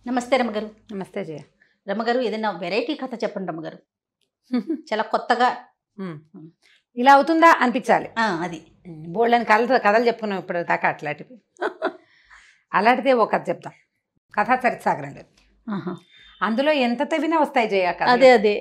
నమస్తే రమ్మగారు నమస్తే జయ రమ్మగారు ఏదైనా వెరైటీ కథ చెప్పండి రమ్మగారు చాలా కొత్తగా ఉమ్. ఇలా అవుతుందా అనిపించాలి ఆ, అది బోల్డని కథలు కథలు చెప్పుకున్నాం ఇప్పుడు దాకా అట్లాంటివి అలాంటిదే ఒక కథ చెప్తాం కథ చరిత్సాగరం లేదు ఆహా. అందులో ఎంత తవ్వినా వస్తాయి జయ కథలు. అదే అదే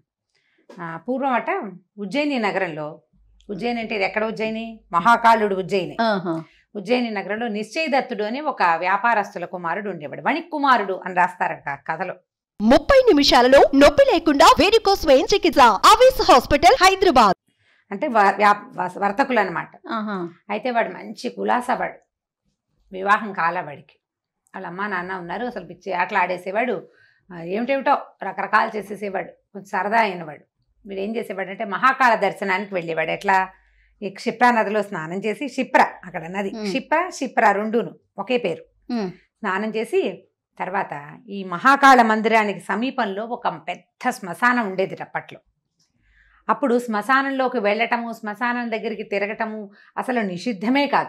ఆ, పూర్వం అట ఉజ్జయిని నగరంలో ఉజ్జయిని అంటే ఇది ఎక్కడ ఉజ్జయిని మహాకాళుడు ఉజ్జయిని ఆహా. ఉజ్జయిని నగరంలో నిశ్చయదత్తుడు అని ఒక వ్యాపారస్తుల కుమారుడు ఉండేవాడు వణిక్ కుమారుడు అని రాస్తారట ఆ కథలో ముప్పై నిమిషాలలో నొప్పి లేకుండా వేడికోస్ స్వయం చికిత్స ఆవేశ హాస్పిటల్ హైదరాబాద్ అంటే వ- వ్యా- వ- వర్తకులు అనమాట ఆహా. అయితే వాడు మంచి కులాసవాడు వివాహం కాల వాడికి వాళ్ళ అమ్మ నాన్న ఉన్నారు అసలు పిచ్చి ఆటలు ఆడేసేవాడు ఆ, ఏమిటేమిటో రకరకాలు చేసేసేవాడు కొంచెం సరదా అయినవాడు వీడు ఏం చేసేవాడు అంటే మహాకాళ దర్శనానికి వెళ్ళేవాడు ఎట్లా ఈ క్షిప్రా నదిలో స్నానం చేసి క్షిప్ర అక్కడ నది మ్. క్షిప్ర క్షిప్ర రెండును ఒకే పేరు ఉమ్. స్నానం చేసి తర్వాత ఈ మహాకాళ మందిరానికి సమీపంలో ఒక పెద్ద శ్మశానం ఉండేది అప్పట్లో అప్పుడు శ్మశానంలోకి వెళ్ళటము శ్మశానం దగ్గరికి తిరగటము అసలు నిషిద్ధమే కాదు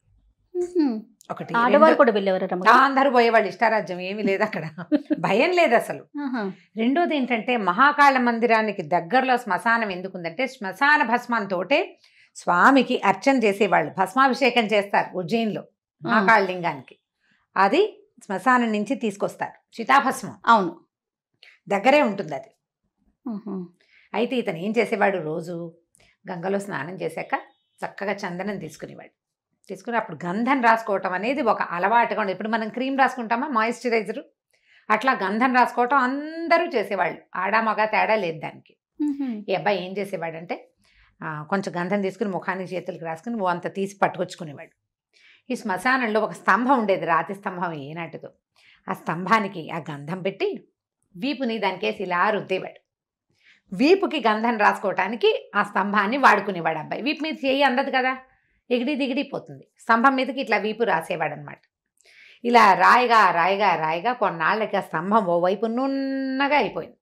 ఉహుం. ఒకటి ఆడవారు రెండో- కూడా వెళ్ళేవారు ఆ, రమ్మగారు అందరూ పోయేవాళ్ళు ఇష్టారాజ్యం ఏమీ లేదు అక్కడ భయం లేదు అసలు ఆహా. రెండోది ఏంటంటే మహాకాళ మందిరానికి దగ్గరలో శ్మశానం ఎందుకుందంటే శ్మశాన భస్మంతోటే స్వామికి అర్చన చేసేవాళ్ళు భస్మాభిషేకం చేస్తారు ఉజ్జయిన్లో మహాకాళ లింగానికి అది శ్మశానం నుంచి తీసుకొస్తారు చితాభస్మం అవును దగ్గరే ఉంటుంది అది ఉహుం. అయితే ఇతను ఏం చేసేవాడు రోజు గంగలో స్నానం చేశాక చక్కగా చందనం తీసుకునేవాడు తీసుకుని అప్పుడు గంధం రాసుకోవటం అనేది ఒక అలవాటుగా ఉండేది ఇప్పుడు మనం క్రీమ్ రాసుకుంటామా మాయిశ్చరైజర్ అట్లా గంధం రాసుకోవటం అందరూ చేసేవాళ్ళు ఆడా మగ తేడా లేదు దానికి ఉహుం. ఈ అబ్బాయి ఏం చేసేవాడంటే ఆ, కొంచెం గంధం తీసుకుని ముఖానికి చేతులకు రాసుకుని ఓ అంత తీసి పట్టుకొచ్చుకునేవాడు ఈ శ్మశానంలో ఒక స్తంభం ఉండేది రాతి స్తంభం ఏనాటిదో ఆ స్తంభానికి ఆ గంధం పెట్టి వీపుని దానికేసి ఇలా రుద్దేవాడు వీపుకి గంధం రాసుకోవటానికి ఆ స్తంభాన్ని వాడుకునేవాడు అబ్బాయి వీపు మీద చేయి అందదు కదా ఎగిడి దిగిడి పోతుంది స్తంభం మీదకి ఇట్లా వీపు రాసేవాడు అనమాట ఇలా రాయిగా రాయిగా రాయిగా కొన్నాళ్ళకి ఆ స్తంభం ఓ వైపు నున్నగా అయిపోయింది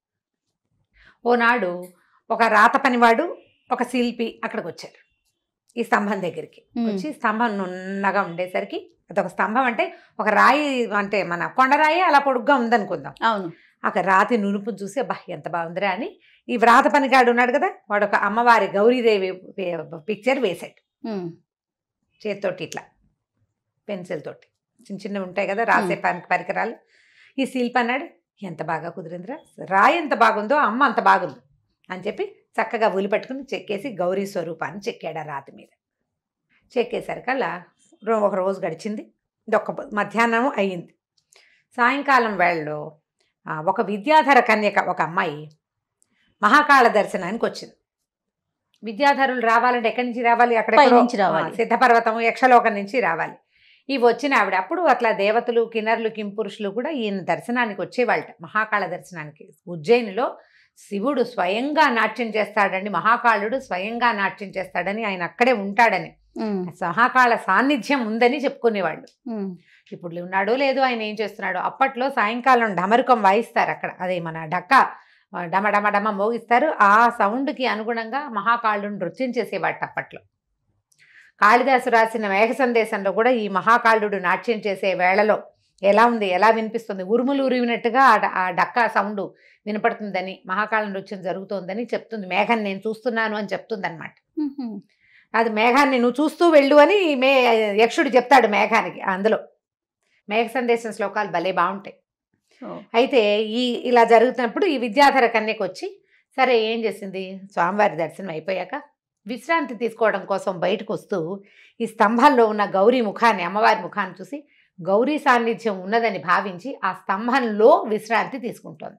ఓనాడు ఒక రాత పనివాడు ఒక శిల్పి అక్కడికి వచ్చారు ఈ స్తంభం దగ్గరికి ఉమ్. వచ్చి స్తంభం నున్నగా ఉండేసరికి అదొక స్తంభం అంటే ఒక రాయి అంటే మన కొండరాయి అలా పొడుగ్గా ఉందనుకుందాం అవును అక్కడ రాతి నునుపు చూసి అబ్బా ఎంత బాగుందిరా అని ఈ వ్రాత పనిగాడు ఉన్నాడు కదా వాడు ఒక అమ్మవారి గౌరీదేవి పిక్చర్ వేశాడు ఉమ్. చేతితోటి ఇట్లా పెన్సిల్ తోటి చిన్న చిన్నవి ఉంటాయి కదా రాసే పని పరికరాలు ఈ శిల్పి అన్నాడు ఎంత బాగా కుదిరిందిరా రాయి ఎంత బాగుందో అమ్మ అంత బాగుంది అని చెప్పి చక్కగా ఉలి పట్టుకుని చెక్కేసి గౌరీ స్వరూపాన్ని చెక్కాడు ఆ రాతి మీద చెక్కేసరికల్లా రో- ఒక రోజు గడిచింది ఇదొక మధ్యాహ్నం అయ్యింది సాయంకాలం వేళలో ఆ, ఒక విద్యాధర కన్యక ఒక అమ్మాయి మహాకాళ దర్శనానికి వచ్చింది విద్యాధరులు రావాలంటే ఎక్కడి నుంచి రావాలి అక్కడ పైనుంచి రావాలి. సిద్ధపర్వతం యక్షలోకం నుంచి రావాలి ఇవి వచ్చిన ఆవిడ అప్పుడు అట్లా దేవతలు కిన్నర్లు కింపురుషులు కూడా ఈయన దర్శనానికి వచ్చేవాళ్ళట మహాకాళ దర్శనానికి ఉజ్జయినిలో శివుడు స్వయంగా నాట్యం చేస్తాడని మహాకాళుడు స్వయంగా నాట్యం చేస్తాడని ఆయన అక్కడే ఉంటాడని ఉమ్. మహాకాళ సాన్నిధ్యం ఉందని చెప్పుకునేవాళ్ళు ఉమ్. ఇప్పుడు ఉన్నాడో లేదో ఆయన ఏం చేస్తున్నాడో అప్పట్లో సాయంకాలం డమరుకం వాయిస్తారు అక్కడ అదే మన డక్క ఆ, డమ డమ డమ మోగిస్తారు ఆ సౌండ్కి అనుగుణంగా మహాకాళుడు నృత్యం చేసేవాట అప్పట్లో కాళిదాసు రాసిన మేఘ సందేశంలో కూడా ఈ మహాకాళుడు నాట్యం చేసే వేళలో ఎలా ఉంది ఎలా వినిపిస్తుంది ఉరుములు ఉరివినట్టుగా ఆ డ- ఆ డక్క సౌండ్ వినపడుతుందని మహాకాళ నృత్యం జరుగుతోందని చెప్తుంది మేఘం నేను చూస్తున్నాను అని చెప్తుంది అనమాట ఉహుం. అది మేఘాన్ని నువ్వు చూస్తూ వెళ్ళు అని మే యక్షుడు చెప్తాడు మేఘానికి అందులో మేఘ సందేశం శ్లోకాలు భలే బాగుంటాయి ఓ. అయితే ఈ ఇలా జరుగుతున్నప్పుడు ఈ విద్యాధర కన్యకు వచ్చి సరే ఏం చేసింది స్వామివారి దర్శనం అయిపోయాక విశ్రాంతి తీసుకోవడం కోసం బయటకు వస్తూ ఈ స్తంభంలో ఉన్న గౌరీ ముఖాన్ని అమ్మవారి ముఖాన్ని చూసి గౌరీ సాన్నిధ్యం ఉన్నదని భావించి ఆ స్తంభంలో విశ్రాంతి తీసుకుంటోంది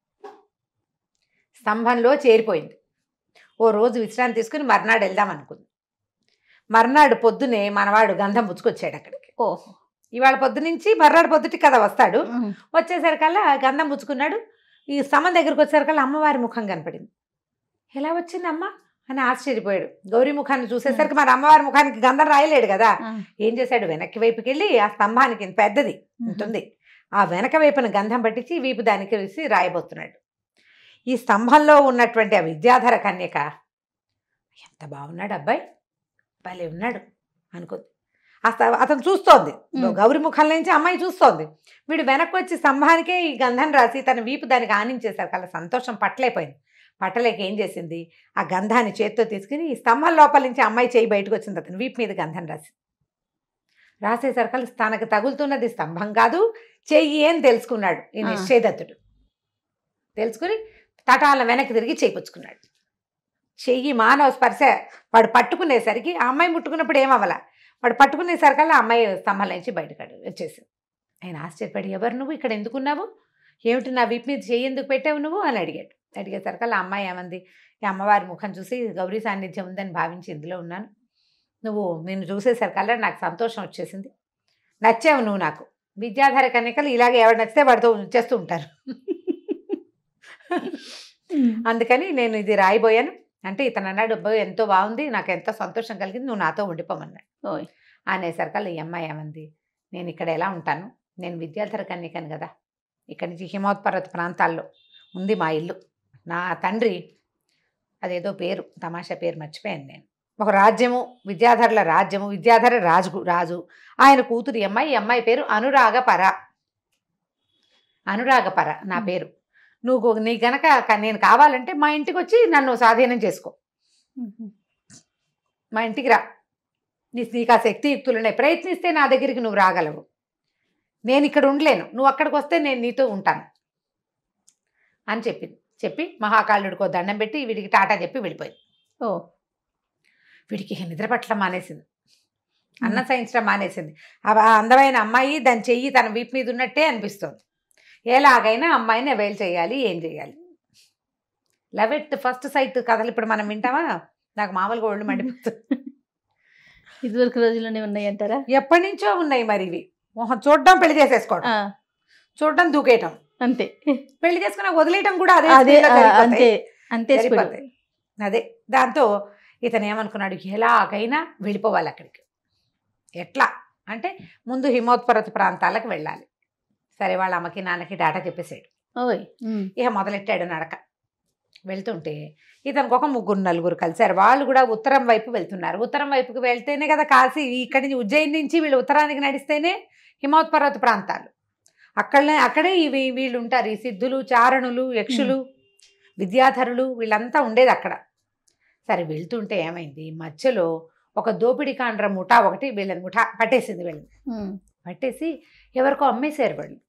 స్తంభంలో చేరిపోయింది ఓ రోజు విశ్రాంతి తీసుకుని మర్నాడు వెళ్దాం అనుకుంది మర్నాడు పొద్దునే మనవాడు గంధం పుచ్చుకొచ్చాడు అక్కడికి ఓ ఇవాళ పొద్దు నుంచి మర్నాడు పొద్దుటి కదా వస్తాడు ఉమ్. వచ్చేసరికల్లా గంధం పుచ్చుకున్నాడు ఈ స్తంభం దగ్గరికి వచ్చేసరికల్లా అమ్మవారి ముఖం కనపడింది ఎలా వచ్చింది అమ్మ అని ఆశ్చర్యపోయాడు గౌరీ ముఖాన్ని చూసేసరికి మరి అమ్మవారి ముఖానికి గంధం రాయలేడు కదా ఆ. ఏం చేశాడు వెనక్కి వైపుకి వెళ్ళి ఆ స్తంభానికి ఇంత పెద్దది ఉంటుంది ఆ వెనక వైపున గంధం పట్టించి వీపు దానికి వేసి రాయబోతున్నాడు ఈ స్తంభంలో ఉన్నటువంటి ఆ విద్యాధర కన్యక ఎంత బాగున్నాడు అబ్బాయి భలే ఉన్నాడు అనుకుంది అత- అతను చూస్తోంది ఉమ్. గౌరి ముఖం నుంచి అమ్మాయి చూస్తోంది వీడు వెనక్కి వచ్చి స్తంభానికే ఈ గంధం రాసి తన వీపు దానికి ఆనించేశారు కల సంతోషం పట్టలేకపోయింది పట్టలేక ఏం చేసింది ఆ గంధాన్ని చేత్తో తీసుకుని ఈ స్తంభం లోపల నుంచి అమ్మాయి చేయి బయటకు వచ్చింది అతను వీపు మీద గంధం రాసి రాసేసరికి తనకు తగులుతున్నది స్తంభం కాదు చెయ్యి అని తెలుసుకున్నాడు ఈ ఆ. నిశ్చయదత్తుడు తెలుసుకుని తటాల వెనక్కి తిరిగి చేయించుకున్నాడు చెయ్యి మానవ స్పర్శ వాడు పట్టుకునేసరికి ఆ అమ్మాయి ముట్టుకున్నప్పుడు ఏమవ్వాల వాడు పట్టుకునేసరికల్లా ఆ అమ్మాయి స్తంభం నుంచి బయటకు వచ్చేసింది ఆయన ఆశ్చర్యపడి ఎవరు నువ్వు ఇక్కడ ఎందుకున్నావు ఏమిటి నా వీపు మీద చెయ్యి ఎందుకు పెట్టావు నువ్వు అని అడిగాడు అడిగేసరికల్లా ఆ అమ్మాయి ఏమంది ఈ అమ్మవారి ముఖం చూసి గౌరీ సాన్నిధ్యం ఉందని భావించి ఇందులో ఉన్నాను నువ్వు నిన్ను చూసేసరికల్లా నాకు సంతోషం వచ్చేసింది నచ్చావు నువ్వు నాకు విద్యాధార కన్యకలు ఇలాగే ఎవరు నచ్చితే వాడితో చేస్తూ ఉంటారు అందుకని నేను ఇది రాయిపోయాను అంటే ఇతను అన్నాడు అబ్బాయి ఎంతో బాగుంది నాకు ఎంతో సంతోషం కలిగింది నువ్వు నాతో ఉండిపోమన్నాడు ఓయ్ అనేసరికల్లా ఈ అమ్మాయి ఏమంది నేను ఇక్కడ ఎలా ఉంటాను నేను విద్యాధర కన్యకను కదా ఇక్కడి నుంచి హిమోత్పర్వత ప్రాంతాల్లో ఉంది మా ఇల్లు నా తండ్రి అదేదో పేరు తమాషా పేరు మర్చిపోయాను నేను ఒక రాజ్యము విద్యాధరుల రాజ్యము విద్యాధర రాజు రాజు ఆయన కూతురు ఈ అమ్మాయి ఈ అమ్మాయి పేరు అనురాగపర అనురాగపర నా పేరు నువ్వు నీ గనక క- నేను కావాలంటే మా ఇంటికి వచ్చి నన్ను స్వాధీనం చేసుకో మా ఇంటికి రా నీ నీకు ఆ శక్తియుక్తులు ఉన్నాయి ప్రయత్నిస్తే నా దగ్గరికి నువ్వు రాగలవు నేను ఇక్కడ ఉండలేను నువ్వు అక్కడికి వస్తే నేను నీతో ఉంటాను అని చెప్పింది చెప్పి మహాకాళుడికో దండం పెట్టి వీడికి టాటా చెప్పి వెళ్ళిపోయింది ఓ వీడికి ఇక నిద్ర పట్ల మానేసింది అన్నం సహించడం మానేసింది ఆ ఆ అందమైన అమ్మాయి దాని చెయ్యి తన వీపు మీద ఉన్నట్టే అనిపిస్తుంది ఎలాగైనా అమ్మాయిని అవైల్ చేయాలి ఏం చేయాలి లవ్ ఎట్ ఫస్ట్ సైట్ కథలు ఇప్పుడు మనం వింటామా నాకు మామూలుగా ఒళ్ళు మండిపోతుంది ఇదివరకు రోజుల్లోనే ఉన్నాయంటారా ఎప్పటి నుంచో ఉన్నాయి మరి ఇవి మొహం చూడడం పెళ్లి చేసేసుకోవడం ఆ, చూడడం దూకేయటం అంతే పెళ్లి చేసుకున్న వదిలేయటం కూడా అదే అదే స్పీడ్లో ఆ, జరిగిపోతాయి. అంతే అంతే స్పీడ్ సరిపోతాయి. అదే దాంతో ఇతను ఏమనుకున్నాడు ఎలాగైనా వెళ్ళిపోవాలి అక్కడికి ఎట్లా అంటే ముందు హిమోత్పర్వత ప్రాంతాలకు వెళ్ళాలి సరే వాళ్ళ అమ్మకి నాన్నకి డాటా చెప్పేసాడు ఓయ్ ఉమ్, ఇక మొదలెట్టాడు నడక వెళ్తుంటే ఇతనికి ఒక ముగ్గురు నలుగురు కలిశారు వాళ్ళు కూడా ఉత్తరం వైపు వెళ్తున్నారు ఉత్తరం వైపుకి వెళ్తేనే కదా కాశీ ఇక్కడి నుంచి ఉజ్జయిని నుంచి వీళ్ళు ఉత్తరానికి నడిస్తేనే హిమోత్పర్వత ప్రాంతాలు అక్కడనే అక్కడే ఇవి వీళ్ళు ఉంటారు ఈ సిద్ధులు చారణులు యక్షులు విద్యాధరులు వీళ్ళంతా ఉండేది అక్కడ సరే వెళ్తుంటే ఏమైంది మధ్యలో ఒక దోపిడీ కాండ్ర ముఠా ఒకటి వీళ్ళని ముఠా పట్టేసింది వీళ్ళని ఉమ్, పట్టేసి ఎవరికో అమ్మేశారు వాళ్ళు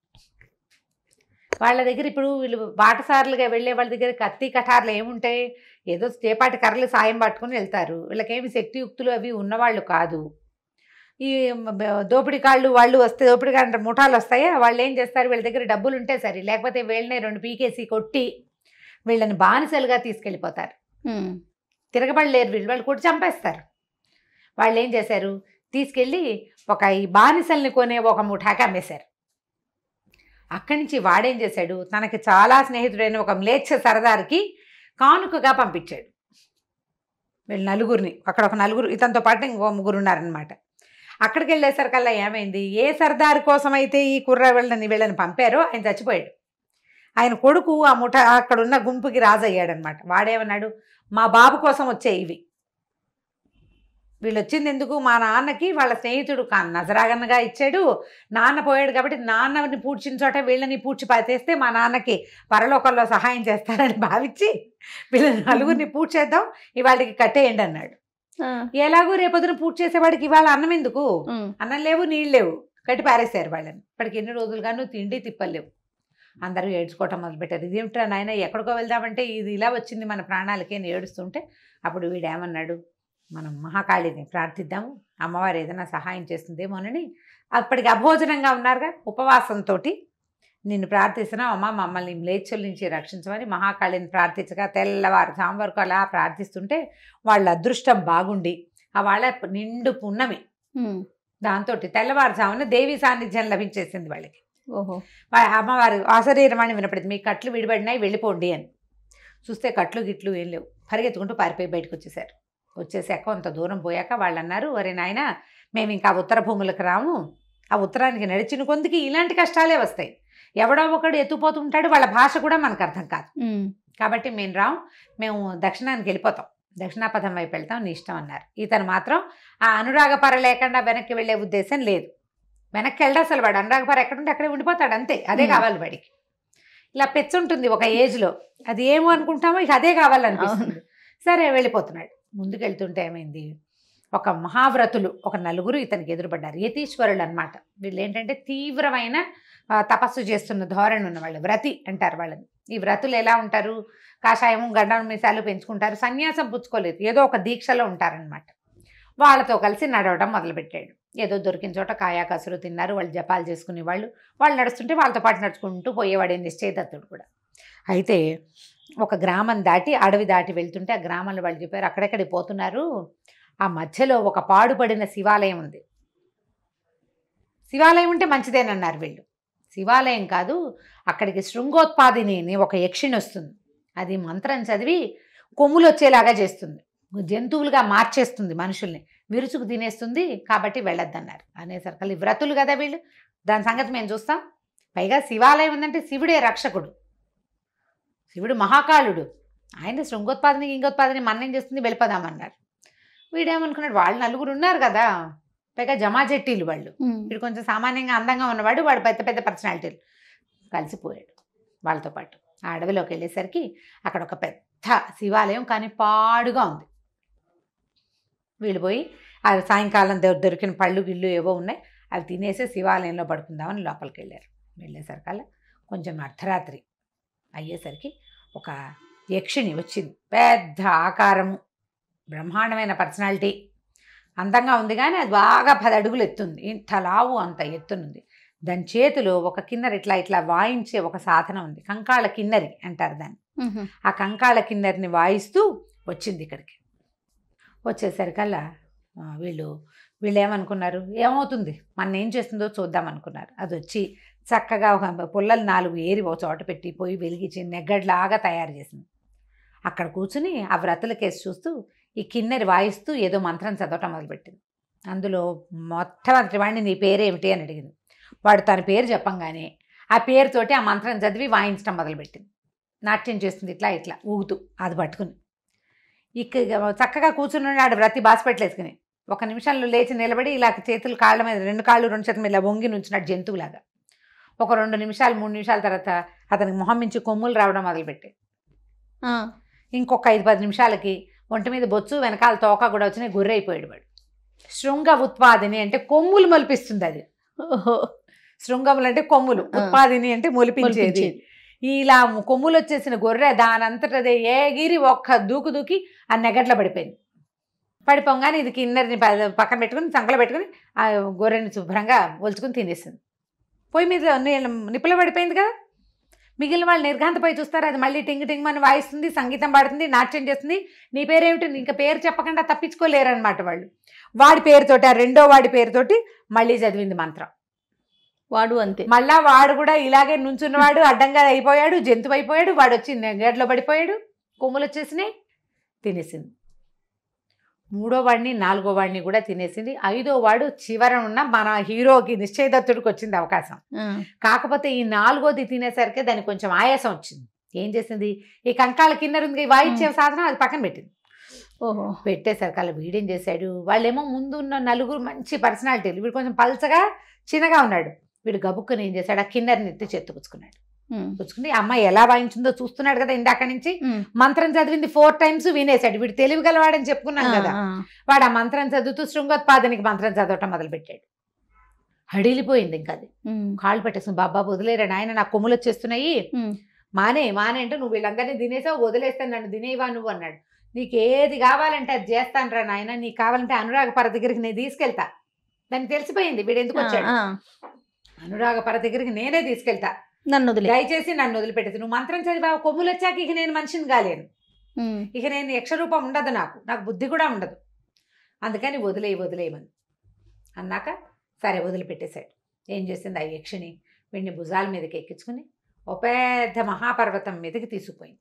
వాళ్ళ దగ్గర ఇప్పుడు వీళ్ళు బాటసారులుగా వెళ్ళే వాళ్ళ దగ్గర కత్తి కఠార్లు ఏముంటాయి ఏదో చేపాటి కర్రలు సాయం పట్టుకుని వెళ్తారు వీళ్ళకేమి శక్తియుక్తులు అవి ఉన్నవాళ్ళు కాదు ఈ బ- దోపిడీ కాళ్ళు వాళ్ళు వస్తే దోపిడీ కాండ్ర ముఠాలు వస్తాయా వాళ్ళు ఏం చేస్తారు వీళ్ళ దగ్గర డబ్బులు ఉంటే సరే లేకపోతే వీళ్ళనే రెండు పీకేసి కొట్టి వీళ్ళని బానిసలుగా తీసుకెళ్ళిపోతారు ఉమ్, తిరగబడలేరు వీళ్ళు వాళ్ళు కూడా చంపేస్తారు వాళ్ళు ఏం చేశారు తీసుకెళ్ళి ఒక ఈ బానిసల్ని కొనే ఒక ముఠాకి అమ్మేశారు అక్కడి నుంచి వాడేం చేశాడు తనకి చాలా స్నేహితుడైన ఒక మ్లేచ్ఛ సరదారికి కానుకగా పంపించాడు వీళ్ళు నలుగురిని అక్కడ ఒక నలుగురు ఇతనితో పాటు ఇంకో ముగ్గురు ఉన్నారనమాట అక్కడికి వెళ్ళేసరికల్లా ఏమైంది ఏ సర్దారు కోసం అయితే ఈ కుర్ర వీళ్ళని వీళ్ళని పంపారో ఆయన చచ్చిపోయాడు ఆయన కొడుకు ఆ ముఠ అక్కడ ఉన్న గుంపుకి రాజయ్యాడనమాట వాడేమన్నాడు మా బాబు కోసం వచ్చే ఇవి వీళ్ళు వచ్చింది ఎందుకు మా నాన్నకి వాళ్ళ స్నేహితుడు కా నజరాగన్నగా ఇచ్చాడు నాన్న పోయాడు కాబట్టి నాన్నని పూడ్చిన చోట వీళ్ళని పూడ్చి పాతేస్తే మా నాన్నకి పరలోకంలో సహాయం చేస్తారని భావించి వీళ్ళని నలుగురిని పూడ్చేద్దాం ఇవాళకి కట్టేయండి అన్నాడు ఆ, ఎలాగో రేపొద్దున పూజ చేసేవాడికి ఇవాళ అన్నం ఎందుకు ఉమ్, అన్నం లేవు నీళ్ళు లేవు కట్టి పారేశారు వాళ్ళని ఇప్పటికి ఎన్ని రోజులుగాను తిండి తిప్పలేవు అందరూ ఏడ్చుకోవటం మొదలుపెట్టారు ఇదేమిట్రా నాయన ఎక్కడికో వెళ్దామంటే ఇది ఇలా వచ్చింది మన ప్రాణాలకి అని ఏడుస్తుంటే అప్పుడు వీడు ఏమన్నాడు మనం మహాకాళిని ప్రార్థిద్దాము అమ్మవారు ఏదైనా సహాయం చేస్తుందేమోనని అప్పటికి అభోజనంగా ఉన్నారుగా ఉపవాసంతో నిన్ను ప్రార్థిస్తున్నాం అమ్మ మమ్మల్ని మ్లేచ్చుల నుంచి రక్షించమని మహాకాళిని ప్రార్థించగా తెల్లవారు వరకు అలా ప్రార్థిస్తుంటే వాళ్ళ అదృష్టం బాగుండి ఆ వాళ్ళ నిండు పున్నమి ఉమ్, దాంతో తెల్లవారుజామున దేవి సాన్నిధ్యం లభించేసింది వాళ్ళకి ఓహో వా- అమ్మవారు ఆశరీరమని వినపడింది మీ కట్లు విడిపడినాయి వెళ్ళిపోండి అని చూస్తే కట్లు గిట్లు ఏం లేవు పరిగెత్తుకుంటూ పారిపోయి బయటకు వచ్చేసారు వచ్చేసాక కొంత దూరం పోయాక వాళ్ళు అన్నారు ఒరే నాయన మేము ఇంకా ఉత్తర భూములకు రాము ఆ ఉత్తరానికి నడిచిన కొందికి ఇలాంటి కష్టాలే వస్తాయి ఎవడో ఒకడు ఎత్తుపోతుంటాడు వాళ్ళ భాష కూడా మనకు అర్థం కాదు ఉమ్, కాబట్టి మేము రాం మేము దక్షిణానికి వెళ్ళిపోతాం దక్షిణాపథం వైపు వెళ్తాం నీ ఇష్టం అన్నారు ఇతను మాత్రం ఆ అనురాగపర లేకుండా వెనక్కి వెళ్ళే ఉద్దేశం లేదు వెనక్కి వెళ్ళడు అసలు వాడు అనురాగపర ఎక్కడుంటే అక్కడే ఉండిపోతాడు అంతే అదే Hmm. కావాలి వాడికి ఇలా పెచ్చుంటుంది ఒక ఏజ్లో అది ఏమో అనుకుంటామో ఇక అదే కావాలనిపిస్తుంది సరే వెళ్ళిపోతున్నాడు ముందుకు వెళ్తుంటే ఏమైంది ఒక మహావ్రతులు ఒక నలుగురు ఇతనికి ఎదురుపడ్డారు యతీశ్వరులు అనమాట వీళ్ళు ఏంటంటే తీవ్రమైన ఆ, తపస్సు చేస్తున్న ధోరణి ఉన్న వాళ్ళు వ్రతి అంటారు వాళ్ళని ఈ వ్రతులు ఎలా ఉంటారు కాషాయము గండం మీసాలు పెంచుకుంటారు సన్యాసం పుచ్చుకోలేదు ఏదో ఒక దీక్షలో ఉంటారనమాట వాళ్ళతో కలిసి నడవడం మొదలుపెట్టాడు ఏదో దొరికిన చోట కాయా కసురు తిన్నారు వాళ్ళు జపాలు చేసుకునే వాళ్ళు వాళ్ళు నడుస్తుంటే వాళ్ళతో పాటు నడుచుకుంటూ పోయేవాడే నిశ్చయదత్తుడు కూడా అయితే ఒక గ్రామం దాటి అడవి దాటి వెళ్తుంటే ఆ గ్రామంలో వాళ్ళు చెప్పారు అక్కడెక్కడికి పోతున్నారు ఆ మధ్యలో ఒక పాడుపడిన శివాలయం ఉంది శివాలయం ఉంటే మంచిదేనన్నారు వీళ్ళు శివాలయం కాదు అక్కడికి శృంగోత్పాదిని అని ఒక యక్షిణి వస్తుంది అది మంత్రం చదివి కొమ్ములు వచ్చేలాగా చేస్తుంది జంతువులుగా మార్చేస్తుంది మనుషుల్ని విరుచుకు తినేస్తుంది కాబట్టి వెళ్ళొద్దన్నారు అనేసరికి ఈ వ్రతులు కదా వీళ్ళు దాని సంగతి మేము చూస్తాం పైగా శివాలయం ఉందంటే శివుడే రక్షకుడు శివుడు మహాకాళుడు ఆయన శృంగోత్పాదని ఇంగోత్పాదని మన్నం చేస్తుంది వెళ్ళిపోదామన్నారు వీడేమనుకున్నాడు వాళ్ళు నలుగురు ఉన్నారు కదా పైగా జమాజెట్టీలు వాళ్ళు వీడు కొంచెం సామాన్యంగా అందంగా ఉన్నవాడు వాడు పెద్ద పెద్ద పర్సనాలిటీలు కలిసిపోయాడు వాళ్ళతో పాటు ఆ అడవిలోకి వెళ్ళేసరికి అక్కడ ఒక పెద్ద శివాలయం కానీ పాడుగా ఉంది వీళ్ళు పోయి ఆ సాయంకాలం దొ- దొరికిన పళ్ళు గిళ్ళు ఏవో ఉన్నాయి అవి తినేసి శివాలయంలో పడుకుందామని లోపలికి వెళ్ళారు వెళ్ళేసరికల్లా కొంచెం అర్ధరాత్రి అయ్యేసరికి ఒక యక్షిణి వచ్చింది పెద్ద ఆకారము బ్రహ్మాండమైన పర్సనాలిటీ అందంగా ఉంది కానీ అది బాగా పది అడుగులు ఎత్తుంది ఇంత లావు అంత ఎత్తునుంది దాని చేతిలో ఒక కిన్నరి ఇట్లా ఇట్లా వాయించే ఒక సాధనం ఉంది కంకాళ కిన్నరి అంటారు దాన్ని ఆ కంకాళ కిన్నరిని వాయిస్తూ వచ్చింది ఇక్కడికి వచ్చేసరికల్లా ఆ, వీళ్ళు వీళ్ళు ఏమనుకున్నారు ఏమవుతుంది మన ఏం చేస్తుందో చూద్దాం అనుకున్నారు అది వచ్చి చక్కగా ఒక పుల్లలు నాలుగు ఏరి ఒక చోట పెట్టి పోయి వెలిగించి నెగ్గడ్లాగా తయారు చేసింది అక్కడ కూర్చుని ఆ వ్రతుల కేసు చూస్తూ ఈ కిన్నెరి వాయిస్తూ ఏదో మంత్రం చదవటం మొదలుపెట్టింది అందులో మొట్టమొదటి వాడిని నీ పేరేమిటి అని అడిగింది వాడు తన పేరు చెప్పంగానే ఆ పేరుతోటి ఆ మంత్రం చదివి వాయించడం మొదలుపెట్టింది నాట్యం చేస్తుంది ఇట్లా ఇట్లా ఊగుతూ అది పట్టుకుని ఇక చక్కగా కూర్చుని ఉన్నాడు వ్రతి బాసిపెట్టలేసుకుని ఒక నిమిషంలో లేచి నిలబడి ఇలా చేతులు కాళ్ళ మీద రెండు కాళ్ళు రెండు చేతుల మీద ఇలా వంగి నుంచున్నాడు జంతువులాగా ఒక రెండు నిమిషాలు మూడు నిమిషాల తర్వాత అతనికి మొహం నుంచి కొమ్ములు రావడం మొదలుపెట్టాయి ఇంకొక ఐదు పది నిమిషాలకి ఒంటి మీద బొచ్చు వెనకాల తోక కూడా వచ్చినాయి గుర్రె అయిపోయాడు వాడు శృంగ ఉత్పాదిని అంటే కొమ్ములు మొలిపిస్తుంది అది శృంగములు అంటే కొమ్ములు ఆ. ఉత్పాదిని అంటే మొలిపించేది ఇలా కొమ్ములు వచ్చేసిన గొర్రె దానంతటదే ఏగిరి ఒక్క దూకు దూకి ఆ నెగట్లో పడిపోయింది పడిపోగానే ఇది కిన్నెరని ప- పక్కన పెట్టుకుని సంకలో పెట్టుకుని ఆ గొర్రెని శుభ్రంగా ఒలుచుకుని తినేసింది పొయ్యి మీద నీళ్ళ నిప్పులో పడిపోయింది కదా మిగిలిన వాళ్ళు నిర్ఘాంతపై చూస్తారు అది మళ్ళీ టింగ్ టింగ్ అని వాయిస్తుంది సంగీతం పాడుతుంది నాట్యం చేస్తుంది నీ పేరేమిటి ఇంకా పేరు చెప్పకుండా తప్పించుకోలేరన్నమాట వాళ్ళు వాడి పేరుతోటి ఆ రెండో వాడి పేరుతోటి మళ్ళీ చదివింది మంత్రం వాడు అంతే మళ్ళా వాడు కూడా ఇలాగే నుంచున్నవాడు అడ్డంగా అయిపోయాడు జంతువు అయిపోయాడు వాడు వచ్చి గేట్లో పడిపోయాడు కొమ్ములు వచ్చేసినాయి తినేసింది మూడో వాడిని నాలుగో వాడిని కూడా తినేసింది ఐదో వాడు చివర ఉన్న మన హీరోకి నిశ్చయదత్తుడికి వచ్చింది అవకాశం ఆ. కాకపోతే ఈ నాలుగోది తినేసరికి దానికి కొంచెం ఆయాసం వచ్చింది ఏం చేసింది ఈ కంకాల కిన్నెర ఉంది ఈ వాయిద్య సాధనం అది పక్కన పెట్టింది ఓహో పెట్టేసరికి అలా వీడేం చేశాడు వాళ్ళేమో ముందు ఉన్న నలుగురు మంచి పర్సనాలిటీలు వీడు కొంచెం పల్చగా చిన్నగా ఉన్నాడు వీడు గబుక్కుని ఏం చేశాడు ఆ కిన్నెరని ఎత్తి చెత్తుకుచ్చుకున్నాడు ఉమ్. పుచ్చుకుని అమ్మాయి ఎలా వాయించిందో చూస్తున్నాడు కదా ఇందాక నుంచి ఉమ్. మంత్రం చదివింది ఫోర్ టైమ్స్ వినేశాడు వీడు తెలివి గలవాడని చెప్పుకున్నాం కదా ఆ, వాడు ఆ మంత్రం చదువుతూ శృంగోత్పాదనికి మంత్రం చదవటం మొదలుపెట్టాడు హడిలిపోయింది ఇంకా అది ఉమ్. కాళ్ళు పెట్టేసుకుని బాబా వదిలేరా నాయన నాకు కొమ్ములు వచ్చేస్తున్నాయి ఉమ్. మానే మానే అంటే నువ్వు వీళ్ళందరినీ తినేసావు వదిలేస్తాను నన్ను తినేవా నువ్వు అన్నాడు నీకు ఏది కావాలంటే అది చేస్తాను రా నాయన నీకు కావాలంటే అనురాగ పర దగ్గరికి నేను తీసుకెళ్తా దానికి తెలిసిపోయింది వీడు ఎందుకు వచ్చాడు ఆ, అనురాగ పర దగ్గరికి నేనే తీసుకెళ్తా నన్ను వదిలే దయచేసి నన్ను వదిలిపెట్టేది నువ్వు మంత్రం చదివా కొమ్ములు వచ్చాక ఇక నేను మనిషిని కాలేను ఉమ్. ఇక నేను యక్షరూపం ఉండదు నాకు నాకు బుద్ధి కూడా ఉండదు అందుకని వదిలేయి వదిలేయమని అన్నాక సరే వదిలిపెట్టేశాడు ఏం చేసింది ఆ యక్షిని వీడిని భుజాల మీదకి ఎక్కించుకుని ఓ పెద్ద మహాపర్వతం మీదకి తీసుకుపోయింది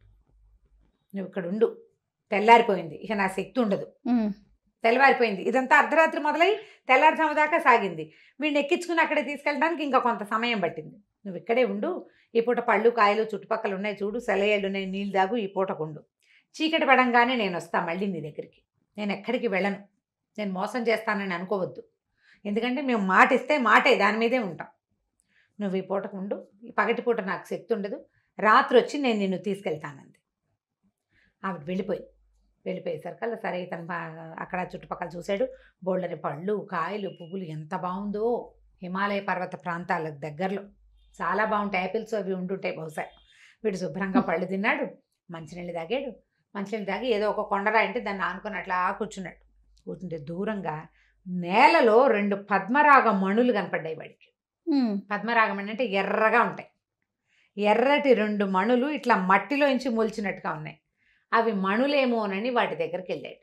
నువ్వు ఇక్కడ ఉండు తెల్లారిపోయింది ఇక నా శక్తి ఉండదు ఉమ్. తెల్లవారిపోయింది ఇదంతా అర్ధరాత్రి మొదలై తెల్లారుజాము దాకా సాగింది వీడిని ఎక్కించుకుని అక్కడే తీసుకెళ్ళడానికి ఇంకా కొంత సమయం పట్టింది నువ్వు ఇక్కడే ఉండు ఈ పూట పళ్ళు కాయలు చుట్టుపక్కల ఉన్నాయి చూడు సెలయేళ్ళు ఉన్నాయి నీళ్ళు దాగు ఈ పూటకు ఉండు చీకటి పడంగానే నేను వస్తా మళ్ళీ నీ దగ్గరికి నేను ఎక్కడికి వెళ్ళను నేను మోసం చేస్తానని అనుకోవద్దు ఎందుకంటే మేము మాట ఇస్తే మాటే దాని మీదే ఉంటాం నువ్వు ఈ పూటకు ఉండు ఈ పగటి పూట నాకు శక్తి ఉండదు రాత్రి వచ్చి నేను నిన్ను తీసుకెళ్తానంది ఆవిడ వెళ్ళిపోయింది వెళ్ళిపోయేసరికల్లా సరే ఇతను బా- అక్కడ చుట్టుపక్కల చూశాడు బోళ్ళని పళ్ళు కాయలు పువ్వులు ఎంత బాగుందో హిమాలయ పర్వత ప్రాంతాలకు దగ్గరలో చాలా బాగుంటాయి యాపిల్స్ అవి ఉంటుంటాయి బహుశా వీడు శుభ్రంగా పళ్ళు తిన్నాడు మంచినీళ్ళు తాగాడు మంచినీళ్ళు తాగి ఏదో ఒక కొండరా అంటే దాన్ని ఆనుకొని అట్లా కూర్చున్నాడు కూర్చుంటే దూరంగా నేలలో రెండు పద్మరాగ మణులు కనపడ్డాయి వాడికి ఉమ్. పద్మరాగం అంటే ఎర్రగా ఉంటాయి ఎర్రటి రెండు మణులు ఇట్లా మట్టిలో నుంచి మొలిచినట్టుగా ఉన్నాయి అవి మణులేమోనని వాటి దగ్గరికి వెళ్ళాడు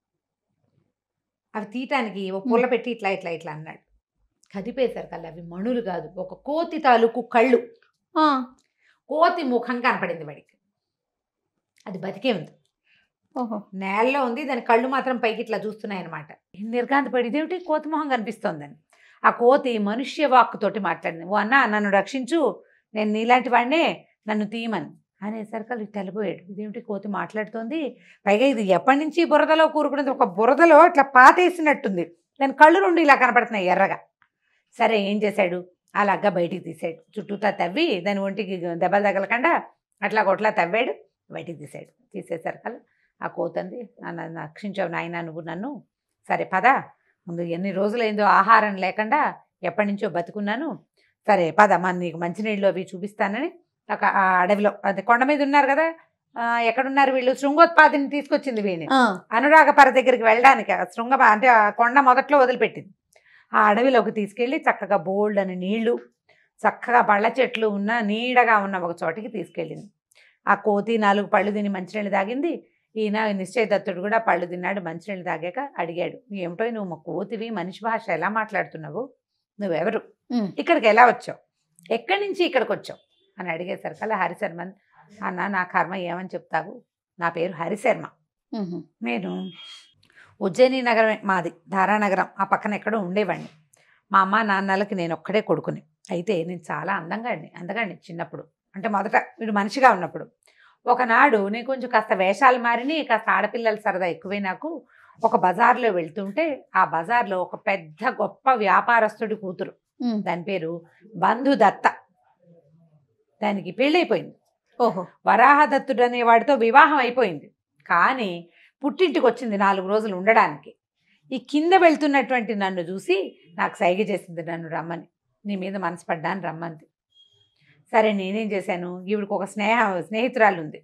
అవి తీయటానికి ఓ పుల్ల పెట్టి ఇట్లా ఇట్లా ఇట్లా అన్నాడు కదిపేశారు కల్లా అవి మణులు కాదు ఒక కోతి తాలూకు కళ్ళు ఆ. కోతి ముఖం కనపడింది వాడికి అది బతికే ఉంది ఓహో నేలలో ఉంది దాని కళ్ళు మాత్రం పైకి ఇట్లా చూస్తున్నాయి అనమాట నిర్గాంత పడి ఇదేమిటి కోతి మొహం కనిపిస్తోందని ఆ కోతి మనుష్య వాక్కుతోటి మాట్లాడింది ఓ అన్న నన్ను రక్షించు నేను నీలాంటి వాడినే నన్ను తీయమని అనేసరికి అది తెలిపోయాడు ఇదేమిటి కోతి మాట్లాడుతోంది పైగా ఇది ఎప్పటి నుంచి బురదలో కూరుకున్నది ఒక బురదలో ఇట్లా పాతేసినట్టుంది దాని కళ్ళు రెండు ఇలా కనపడుతున్నాయి ఎర్రగా సరే ఏం చేశాడు అలాగా బయటికి తీసాడు చుట్టూతా తవ్వి దాని ఒంటికి దెబ్బలు తగలకుండా అట్లా కొట్లా తవ్వాడు బయటికి తీసాడు తీసేసరికల్లా ఆ కోతంది నన్ను రక్షించావు నాయన నువ్వు నన్ను సరే పద ముందు ఎన్ని రోజులైందో ఆహారం లేకుండా ఎప్పటి నుంచో బతుకున్నాను సరే పద మన నీకు మంచినీళ్ళు అవి చూపిస్తానని ఒక ఆ అడవిలో అదే కొండ మీద ఉన్నారు కదా ఆ, ఎక్కడున్నారు వీళ్ళు శృంగోత్పాదిని తీసుకొచ్చింది వీడిని ఆ. అనురాగపర దగ్గరికి వెళ్ళడానికి ఆ శృంగ అంటే ఆ కొండ మొదట్లో వదిలిపెట్టింది ఆ అడవిలోకి తీసుకెళ్ళి చక్కగా బోల్డ్ అని నీళ్లు చక్కగా పళ్ళ చెట్లు ఉన్న నీడగా ఉన్న ఒక చోటికి తీసుకెళ్ళింది ఆ కోతి నాలుగు పళ్ళు తిని మంచినీళ్ళు తాగింది ఈయన నిశ్చయదత్తుడు కూడా పళ్ళు తిన్నాడు మంచినీళ్ళు తాగాక అడిగాడు ఏమిటో నువ్వు మా కోతివి మనిషి భాష ఎలా మాట్లాడుతున్నావు నువ్వెవరు ఉమ్. ఇక్కడికి ఎలా వచ్చావు ఎక్కడి నుంచి ఇక్కడికి వచ్చావు అని అడిగేసరికల్లా హరిశర్మన్ అన్న నా కర్మ ఏమని చెప్తావు నా పేరు హరిశర్మ ఉహు. నేను ఉజ్జయిని నగరమే మాది ధారానగరం ఆ పక్కన ఎక్కడో ఉండేవాడిని మా అమ్మ నాన్నలకి నేను ఒక్కడే కొడుకుని అయితే నేను చాలా అందంగా అందగాడిని చిన్నప్పుడు అంటే మొదట వీడు మనిషిగా ఉన్నప్పుడు ఒకనాడు నేను కొంచెం కాస్త వేషాలు మారిని కాస్త ఆడపిల్లల సరదా ఎక్కువే నాకు ఒక బజార్లో వెళ్తుంటే ఆ బజార్లో ఒక పెద్ద గొప్ప వ్యాపారస్తుడి కూతురు ఉమ్. దాని పేరు బంధుదత్త దానికి పెళ్ళైపోయింది ఓహో వరాహదత్తుడు అనే వాడితో వివాహం అయిపోయింది కానీ పుట్టింటికి వచ్చింది నాలుగు రోజులు ఉండడానికి ఈ కింద వెళ్తున్నటువంటి నన్ను చూసి నాకు సైగ చేసింది నన్ను రమ్మని నీ మీద మనసు పడ్డాను రమ్మంది సరే నేనేం చేశాను ఈవిడికి ఒక స్నేహ స్నేహితురాలు ఉంది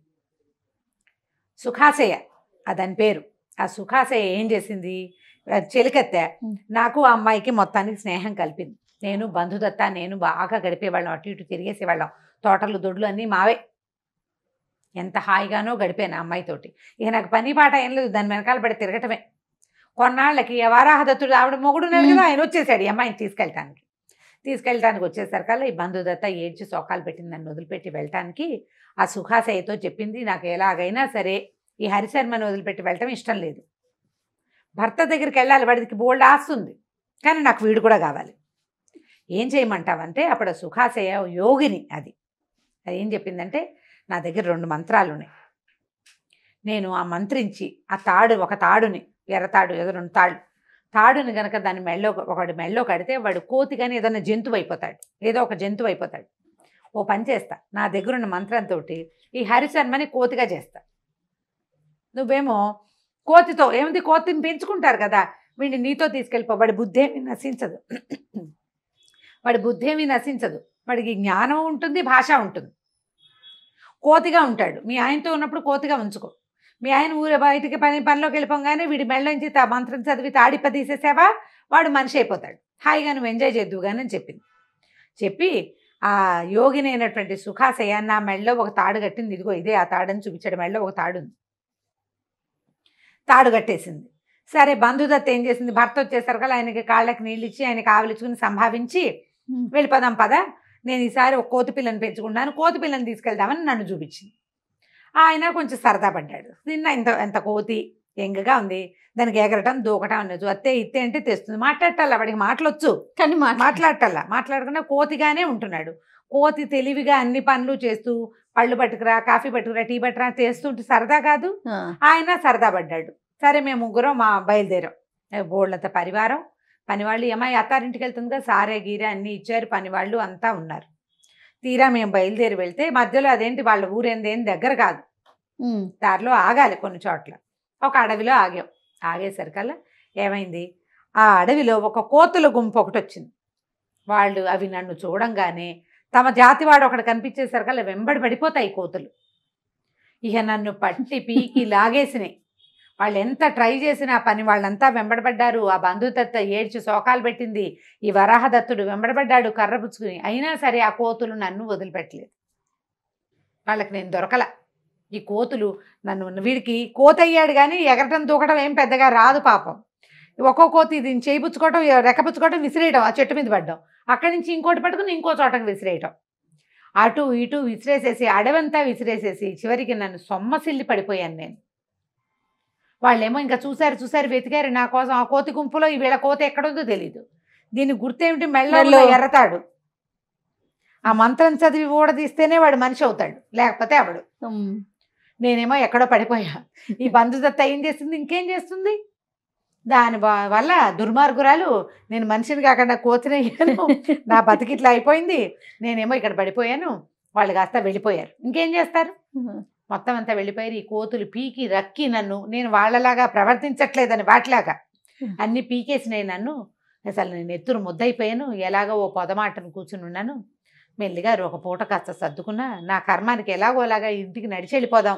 సుఖాశయ అదని పేరు ఆ సుఖాశయ ఏం చేసింది ఆ చెలికత్తె Hmm. నాకు ఆ అమ్మాయికి మొత్తానికి స్నేహం కలిపింది నేను బంధుదత్త నేను బాగా గడిపేవాళ్ళం అటు ఇటు తిరిగేసేవాళ్ళం తోటలు దొడ్లు అన్నీ మావే ఎంత హాయిగానో గడిపాను ఆ అమ్మాయితోటి ఇక నాకు పని పాట ఏం లేదు దాని వెనకాల పడి తిరగటమే కొన్నాళ్ళకి ఆ వారాహదత్తుడు ఆవిడ మొగుడు ఉన్నాడు కదా ఆయన వచ్చేసాడు ఈ అమ్మాయిని తీసుకెళ్ళటానికి తీసుకెళ్ళటానికి వచ్చేసరికల్లా ఈ బంధుదత్త ఏడ్చి సోకాలు పెట్టింది నన్ను వదిలిపెట్టి వెళ్ళటానికి ఆ సుఖాశయ్యతో చెప్పింది నాకు ఎలాగైనా సరే ఈ హరిశర్మని వదిలిపెట్టి వెళ్ళటం ఇష్టం లేదు భర్త దగ్గరికి వెళ్ళాలి వాడికి బోల్డ్ ఆస్తుంది కానీ నాకు వీడు కూడా కావాలి ఏం చేయమంటావంటే అప్పుడు ఆ సుఖాశయ యోగిని అది అది ఏం చెప్పిందంటే నా దగ్గర రెండు మంత్రాలు ఉన్నాయి నేను ఆ మంత్రించి ఆ తాడు ఒక తాడుని ఎర్ర తాడు ఏదో రెండు తాళ్ళు తాడుని గనక దాని మెళ్ళో ఒకటి మెళ్ళో కడితే వాడు కోతి కానీ ఏదైనా జంతువు అయిపోతాడు ఏదో ఒక జంతువు అయిపోతాడు ఓ పని చేస్తా నా దగ్గర ఉన్న మంత్రంతో ఈ హరిశర్మని కోతిగా చేస్తా నువ్వేమో కోతితో ఏముంది కోతిని పెంచుకుంటారు కదా వీడిని నీతో తీసుకెళ్ళిపో వాడి బుద్ధి ఏమి నశించదు వాడి బుద్ధి ఏమీ నశించదు వాడికి జ్ఞానం ఉంటుంది భాష ఉంటుంది కోతిగా ఉంటాడు మీ ఆయనతో ఉన్నప్పుడు కోతిగా ఉంచుకో మీ ఆయన ఊరే బయటికి పని పనిలోకి వెళ్ళిపోగానే వీడి మెళ్ళ నుంచి తా మంత్రం చదివి తాడిప తీసేసావా వాడు మనిషి అయిపోతాడు హాయిగా నువ్వు ఎంజాయ్ చేద్దువు కానీ అని చెప్పింది చెప్పి ఆ యోగిని అయినటువంటి సుఖాశయ నా మెళ్ళలో ఒక తాడు కట్టింది ఇదిగో ఇదే ఆ తాడని చూపించాడు మెళ్ళలో ఒక తాడు ఉంది తాడు కట్టేసింది సరే బంధుదత్త ఏం చేసింది భర్త వచ్చేసరికి ఆయనకి కాళ్ళకి నీళ్ళు ఇచ్చి ఆయనకి ఆవలించుకుని సంభావించి ఉమ్. వెళ్ళిపోదాం పద నేను ఈసారి ఒక కోతి పిల్లని పెంచుకున్నాను కోతి పిల్లని తీసుకెళ్దామని నన్ను చూపించింది ఆయన కొంచెం సరదా పడ్డాడు నిన్న ఇంత ఎంత కోతి ఎంగగా ఉంది దానికి ఎగరటం దూకటం అనేది అత్తే ఇత్తే అంటే తెస్తుంది మాట్లాడటాల వాడికి మాటలొచ్చు కానీ మాట్లా మాట్లాడటల్లా మాట్లాడకుండా కోతిగానే ఉంటున్నాడు కోతి తెలివిగా అన్ని పనులు చేస్తూ పళ్ళు పట్టుకురా కాఫీ పట్టుకురా టీ పట్టుకురా చేస్తుంటే సరదా కాదు ఆ, ఆయన సరదా పడ్డాడు సరే మేము ముగ్గురం మా బయలుదేరాం ఏ బోళ్ళంత పరివారం పనివాళ్ళు ఏమై అత్తారింటికి వెళ్తుంది కదా సారే గీరే అన్నీ ఇచ్చారు పనివాళ్ళు అంతా ఉన్నారు తీరా మేము బయలుదేరి వెళ్తే మధ్యలో అదేంటి వాళ్ళ ఊరేందేం దగ్గర కాదు ఉమ్, దారిలో ఆగాలి కొన్ని చోట్ల ఒక అడవిలో ఆగాం ఆగేసరికల్లా ఏమైంది ఆ అడవిలో ఒక కోతుల గుంపు ఒకటి వచ్చింది వాళ్ళు అవి నన్ను చూడంగానే తమ జాతి వాడు ఒకటి కనిపించేసరికల్లా వెంబడి పడిపోతాయి కోతులు ఇక నన్ను పట్టి పీకి లాగేసినాయి వాళ్ళు ఎంత ట్రై చేసినా పని వాళ్ళంతా వెంబడబడ్డారు ఆ బంధుదత్త ఏడ్చి శోకాలు పెట్టింది ఈ వరాహదత్తుడు వెంబడబడ్డాడు కర్ర పుచ్చుకుని అయినా సరే ఆ కోతులు నన్ను వదిలిపెట్టలేదు వాళ్ళకి నేను దొరకల ఈ కోతులు నన్ను వీడికి కోత అయ్యాడు కానీ ఎగరటం దూకటం ఏం పెద్దగా రాదు పాపం ఒక్కో కోతి దీన్ని చేయిపుచ్చుకోవటం రెక్కపుచ్చుకోవటం విసిరేయడం ఆ చెట్టు మీద పడ్డం అక్కడి నుంచి ఇంకోటి పట్టుకుని ఇంకో చోటకి విసిరేయటం అటు ఇటు విసిరేసేసి అడవంతా విసిరేసేసి చివరికి నన్ను సొమ్మసిల్లి పడిపోయాను నేను వాళ్ళేమో ఇంకా చూశారు చూశారు వెతికారు నా కోసం ఆ కోతి గుంపులో ఈ వీళ్ళ కోత ఎక్కడుందో తెలీదు దీని గుర్తేమిటి మెళ్ళలో మెళ్ళో. ఎర్రతాడు ఆ మంత్రం చదివి ఊడదీస్తేనే వాడు మనిషి అవుతాడు లేకపోతే అవడు ఉమ్, నేనేమో ఎక్కడో పడిపోయా ఈ బంధుదత్త ఏం చేస్తుంది ఇంకేం చేస్తుంది దాని వ- వల్ల దుర్మార్గురాలు నేను మనిషిని కాకుండా కోతినయ్యాను నా బతికిట్లా అయిపోయింది నేనేమో ఇక్కడ పడిపోయాను వాళ్ళు కాస్త వెళ్ళిపోయారు ఇంకేం చేస్తారు ఉమ్, మొత్తం అంతా వెళ్ళిపోయారు ఈ కోతులు పీకి రక్కి నన్ను నేను వాళ్ళలాగా ప్రవర్తించట్లేదని వాటిలాగా అన్ని పీకేసినాయి నన్ను అసలు నేను ఎత్తురు ముద్దయిపోయాను ఎలాగో ఓ పొదమాటను కూర్చుని ఉన్నాను మెల్లిగా ఒక పూట కాస్త సర్దుకున్నా నా కర్మానికి ఎలాగోలాగా ఇంటికి నడిచి వెళ్ళిపోదాం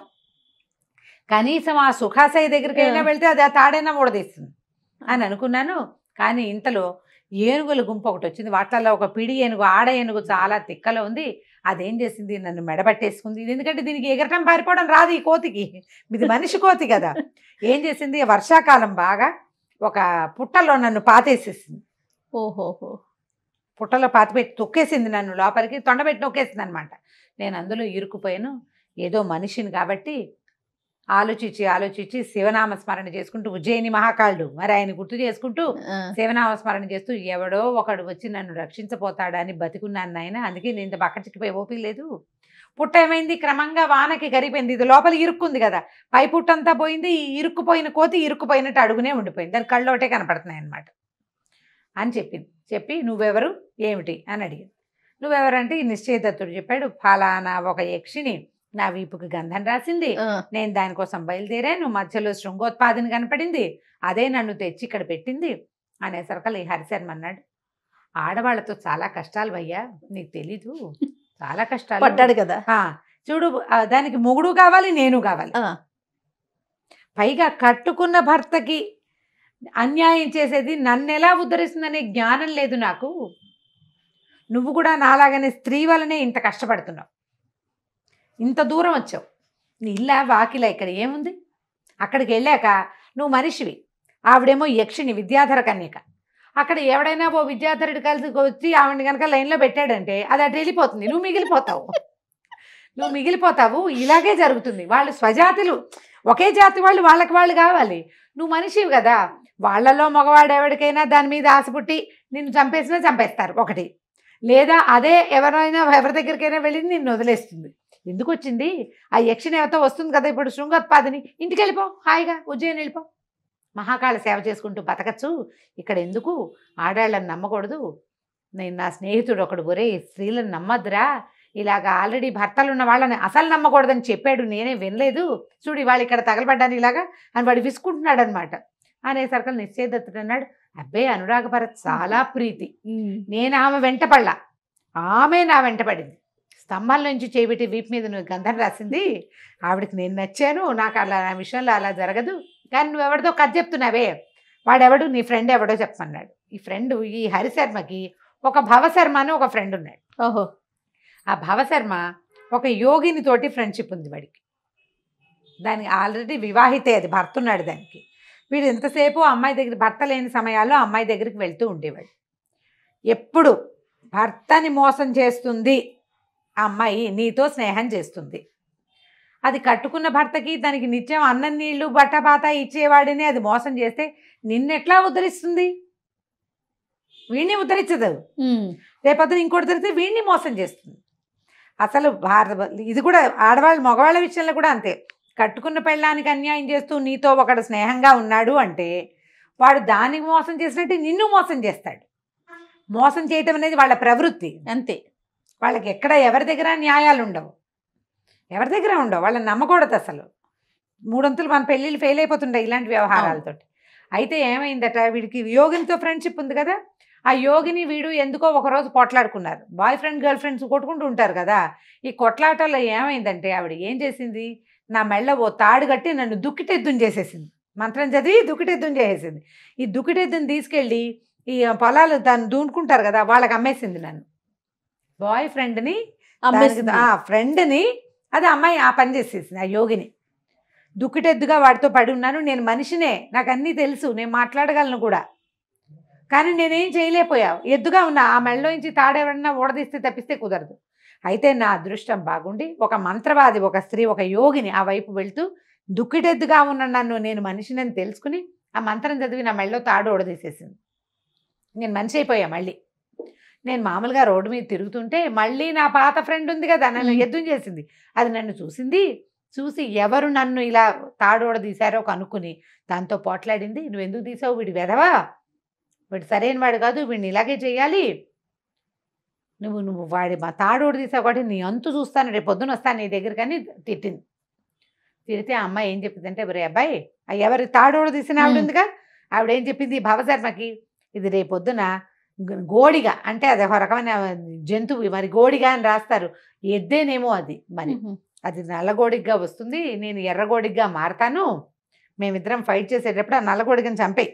కనీసం ఆ సుఖాశయ దగ్గరికైనా ఆ. వెళ్తే అది ఆ తాడైనా ఊడదీస్తుంది అని అనుకున్నాను కానీ ఇంతలో ఏనుగుల గుంపు ఒకటి వచ్చింది వాటిల్లో ఒక పిడి ఏనుగు ఆడ ఏనుగు చాలా తిక్కలో ఉంది అదేం చేసింది నన్ను మెడబట్టేసుకుంది ఇది ఎందుకంటే దీనికి ఎగరటం పారిపోవడం రాదు ఈ కోతికి ఇది మనిషి కోతి కదా ఏం చేసింది వర్షాకాలం బాగా ఒక పుట్టలో నన్ను పాతేసేసింది ఓహోహో పుట్టలో పాతి పెట్టి తొక్కేసింది నన్ను లోపలికి తొండబెట్టి నొక్కేసింది అనమాట నేను అందులో ఇరుక్కుపోయాను ఏదో మనిషిని కాబట్టి ఆలోచించి ఆలోచించి శివనామ స్మరణ చేసుకుంటూ ఉజ్జయిని మహాకాళుడు మరి ఆయన గుర్తు చేసుకుంటూ ఆ, శివనామ స్మరణ చేస్తూ ఎవడో ఒకడు వచ్చి నన్ను రక్షించపోతాడని బతికున్నాను నాయన అందుకే నేను ఇంత బక్క చిక్కిపోయి ఓపిక లేదు పుట్ట ఏమైంది క్రమంగా వానకి కరిగిపోయింది ఇది లోపల ఇరుక్కుంది కదా పై పుట్టంతా పోయింది ఈ ఇరుక్కుపోయిన కోతి ఇరుక్కుపోయినట్టు అడుగునే ఉండిపోయింది దాని కళ్ళు ఒకటే కనపడుతున్నాయి అనమాట అని చెప్పింది చెప్పి నువ్వెవరు ఏమిటి అని అడిగింది నువ్వెవరంటే ఈ నిశ్చయదత్తుడు చెప్పాడు ఫలానా ఒక యక్షిని నా వీపుకి గంధం రాసింది ఆ, నేను దానికోసం బయలుదేరాను మధ్యలో శృంగోత్పాదన కనపడింది అదే నన్ను తెచ్చి ఇక్కడ పెట్టింది అనేసరికల్ ఈ హరిశర్మ అన్నాడు ఆడవాళ్ళతో చాలా కష్టాలు భయ్యా నీకు తెలీదు చాలా కష్టాలు పడ్డాడు కదా ఆ, చూడు ఆ, దానికి మొగుడు కావాలి నేను కావాలి ఆ, పైగా కట్టుకున్న భర్తకి అన్యాయం చేసేది నన్ను ఎలా ఉద్ధరిస్తుందనే జ్ఞానం లేదు నాకు నువ్వు కూడా నాలాగనే స్త్రీ వలనే ఇంత కష్టపడుతున్నావు ఇంత దూరం వచ్చావు నీ ఇల్లా వాకిలా ఇక్కడ ఏముంది అక్కడికి వెళ్ళాక నువ్వు మనిషివి ఆవిడేమో యక్షిని విద్యాధర కన్యక అక్కడ ఎవడైనా ఓ విద్యాధరుడు కలిసి వచ్చి ఆవిడని కనుక లైన్లో పెట్టాడంటే అది అటు వెళ్ళిపోతుంది నువ్వు మిగిలిపోతావు నువ్వు మిగిలిపోతావు ఇలాగే జరుగుతుంది వాళ్ళు స్వజాతులు ఒకే జాతి వాళ్ళు వాళ్ళకి వాళ్ళు కావాలి నువ్వు మనిషివి కదా వాళ్ళలో మగవాడు ఎవరికైనా దాని మీద ఆశ పుట్టి నిన్ను చంపేసినా చంపేస్తారు ఒకటి లేదా అదే ఎవరైనా ఎవరి దగ్గరికైనా వెళ్ళి నిన్ను వదిలేస్తుంది ఎందుకు వచ్చింది ఆ యక్షినేవతో వస్తుంది కదా ఇప్పుడు శృంగోత్పాదిని ఇంటికి వెళ్ళిపో హాయిగా ఉజ్జయిని వెళ్ళిపో మహాకాళ సేవ చేసుకుంటూ బతకచ్చు ఇక్కడ ఎందుకు ఆడాళ్ళని నమ్మకూడదు నేను నా స్నేహితుడు ఒకడు ఒరే స్త్రీలను నమ్మద్దురా ఇలాగ ఆల్రెడీ భర్తలు ఉన్న వాళ్ళని అసలు నమ్మకూడదని చెప్పాడు నేనే వినలేదు చూడు ఇవాళ ఇక్కడ తగలబడ్డాను ఇలాగా అని వాడు విసుకుంటున్నాడు అనమాట అనేసరికి నిశ్చయదత్తుడు అన్నాడు అబ్బే అనురాగ భరత్ చాలా ప్రీతి ఉమ్, నేను ఆమె వెంటపడలా ఆమె నా వెంటపడింది స్తంభాల నుంచి చేపెట్టి వీపు మీద నువ్వు గంధం రాసింది ఆవిడకి నేను నచ్చాను నాకు అలా నా విషయంలో అలా జరగదు కానీ నువ్వు ఎవరిదో కథ చెప్తున్నావే వాడెవడు నీ ఫ్రెండ్ ఎవడో చెప్పమన్నాడు ఈ ఫ్రెండ్ ఈ హరిశర్మకి ఒక భవశర్మ అని ఒక ఫ్రెండ్ ఉన్నాడు ఓహో ఆ భవశర్మ ఒక యోగిని తోటి ఫ్రెండ్షిప్ ఉంది వాడికి దానికి ఆల్రెడీ వివాహితే అది భర్త ఉన్నాడు దానికి వీడు ఎంతసేపు అమ్మాయి దగ్గర భర్త లేని సమయాల్లో అమ్మాయి దగ్గరికి వెళ్తూ ఉండేవాడు ఎప్పుడు భర్తని మోసం చేస్తుంది ఆ అమ్మాయి నీతో స్నేహం చేస్తుంది అది కట్టుకున్న భర్తకి దానికి నిత్యం అన్నం నీళ్లు బట్టపాత ఇచ్చేవాడిని అది మోసం చేస్తే నిన్నెట్లా ఉద్ధరిస్తుంది వీడిని ఉద్ధరించదు ఉమ్. రేపొద్దున ఇంకోటి దొరికితే వీడిని మోసం చేస్తుంది అసలు భారత ఇది కూడా ఆడవాళ్ళు మగవాళ్ళ విషయంలో కూడా అంతే కట్టుకున్న పెళ్ళానికి అన్యాయం చేస్తూ నీతో ఒకడు స్నేహంగా ఉన్నాడు అంటే వాడు దానికి మోసం చేసినట్టు నిన్ను మోసం చేస్తాడు మోసం చేయటం అనేది వాళ్ళ ప్రవృత్తి అంతే వాళ్ళకి ఎక్కడ ఎవరి దగ్గర న్యాయాలు ఉండవు ఎవరి దగ్గర ఉండవు వాళ్ళని నమ్మకూడదు అసలు మూడొంతులు మన పెళ్ళిళ్ళు ఫెయిల్ అయిపోతుంటాయి ఇలాంటి వ్యవహారాలతోటి అయితే ఏమైందట వీడికి యోగినితో ఫ్రెండ్షిప్ ఉంది కదా ఆ యోగిని వీడు ఎందుకో ఒకరోజు కొట్లాడుకున్నారు బాయ్ ఫ్రెండ్ గర్ల్ ఫ్రెండ్స్ కొట్టుకుంటూ ఉంటారు కదా ఈ కొట్లాటలో ఏమైందంటే ఆవిడ ఏం చేసింది నా మెళ్ళ ఓ తాడు కట్టి నన్ను దుక్కిటెద్దుని చేసేసింది మంత్రం చదివి దుక్కిటెద్దుని చేసేసింది ఈ దుక్కిటెద్దుని తీసుకెళ్ళి ఈ పొలాలు దాన్ని దూనుకుంటారు కదా వాళ్ళకి అమ్మేసింది నన్ను బాయ్ ఫ్రెండ్ని అమ్మేసింది. ఆ ఫ్రెండ్ని అది అమ్మాయి ఆ పని చేసేసింది ఆ యోగిని దుక్కిటెద్దుగా వాడితో పడి ఉన్నాను నేను మనిషినే నాకు అన్నీ తెలుసు నేను మాట్లాడగలను కూడా కానీ నేనేం చేయలేకపోయావు ఎద్దుగా ఉన్నా ఆ మెళ్ళలో నుంచి తాడెవడన్నా ఊడదీస్తే తప్పిస్తే కుదరదు అయితే నా అదృష్టం బాగుండి ఒక మంత్రవాది ఒక స్త్రీ ఒక యోగిని ఆ వైపు వెళ్తూ దుక్కిటెద్దుగా ఉన్న నన్ను నేను మనిషినని తెలుసుకుని ఆ మంత్రం చదివి నా మెళ్ళలో తాడు ఊడదీసేసింది నేను మనిషి అయిపోయా మళ్ళీ నేను మామూలుగా రోడ్డు మీద తిరుగుతుంటే మళ్ళీ నా పాత ఫ్రెండ్ ఉంది కదా నన్ను మ్. ఎద్దు చేసింది అది నన్ను చూసింది చూసి ఎవరు నన్ను ఇలా తాడోడ తీశారో కనుక్కుని దాంతో పోట్లాడింది నువ్వు ఎందుకు తీసావు వీడి వెధవా వీడు సరైన వాడు కాదు వీడిని ఇలాగే చేయాలి నువ్వు నువ్వు వాడి మా తాడోడు తీసావు కాబట్టి నీ అంతు చూస్తాను రేపు పొద్దున వస్తాను నీ దగ్గర కానీ తిట్టింది తిడితే ఆ అమ్మాయి ఏం చెప్పిందంటే ఒరే అబ్బాయి ఆ ఎవరి తాడోడు తీసిన ఆవిడ మ్. ఉందిగా ఆవిడ ఏం చెప్పింది భవశర్మకి ఇది రేపు పొద్దున గ- గోడిగా అంటే అది ఒక రకమైన జంతువు మరి గోడిగా అని రాస్తారు ఎద్దేనేమో అది మరి ఉహు. అది నల్లగోడిగా వస్తుంది నేను ఎర్రగోడిగా మారతాను మేమిద్దరం ఫైట్ చేసేటప్పుడు ఆ నల్లగోడిగని చంపేయి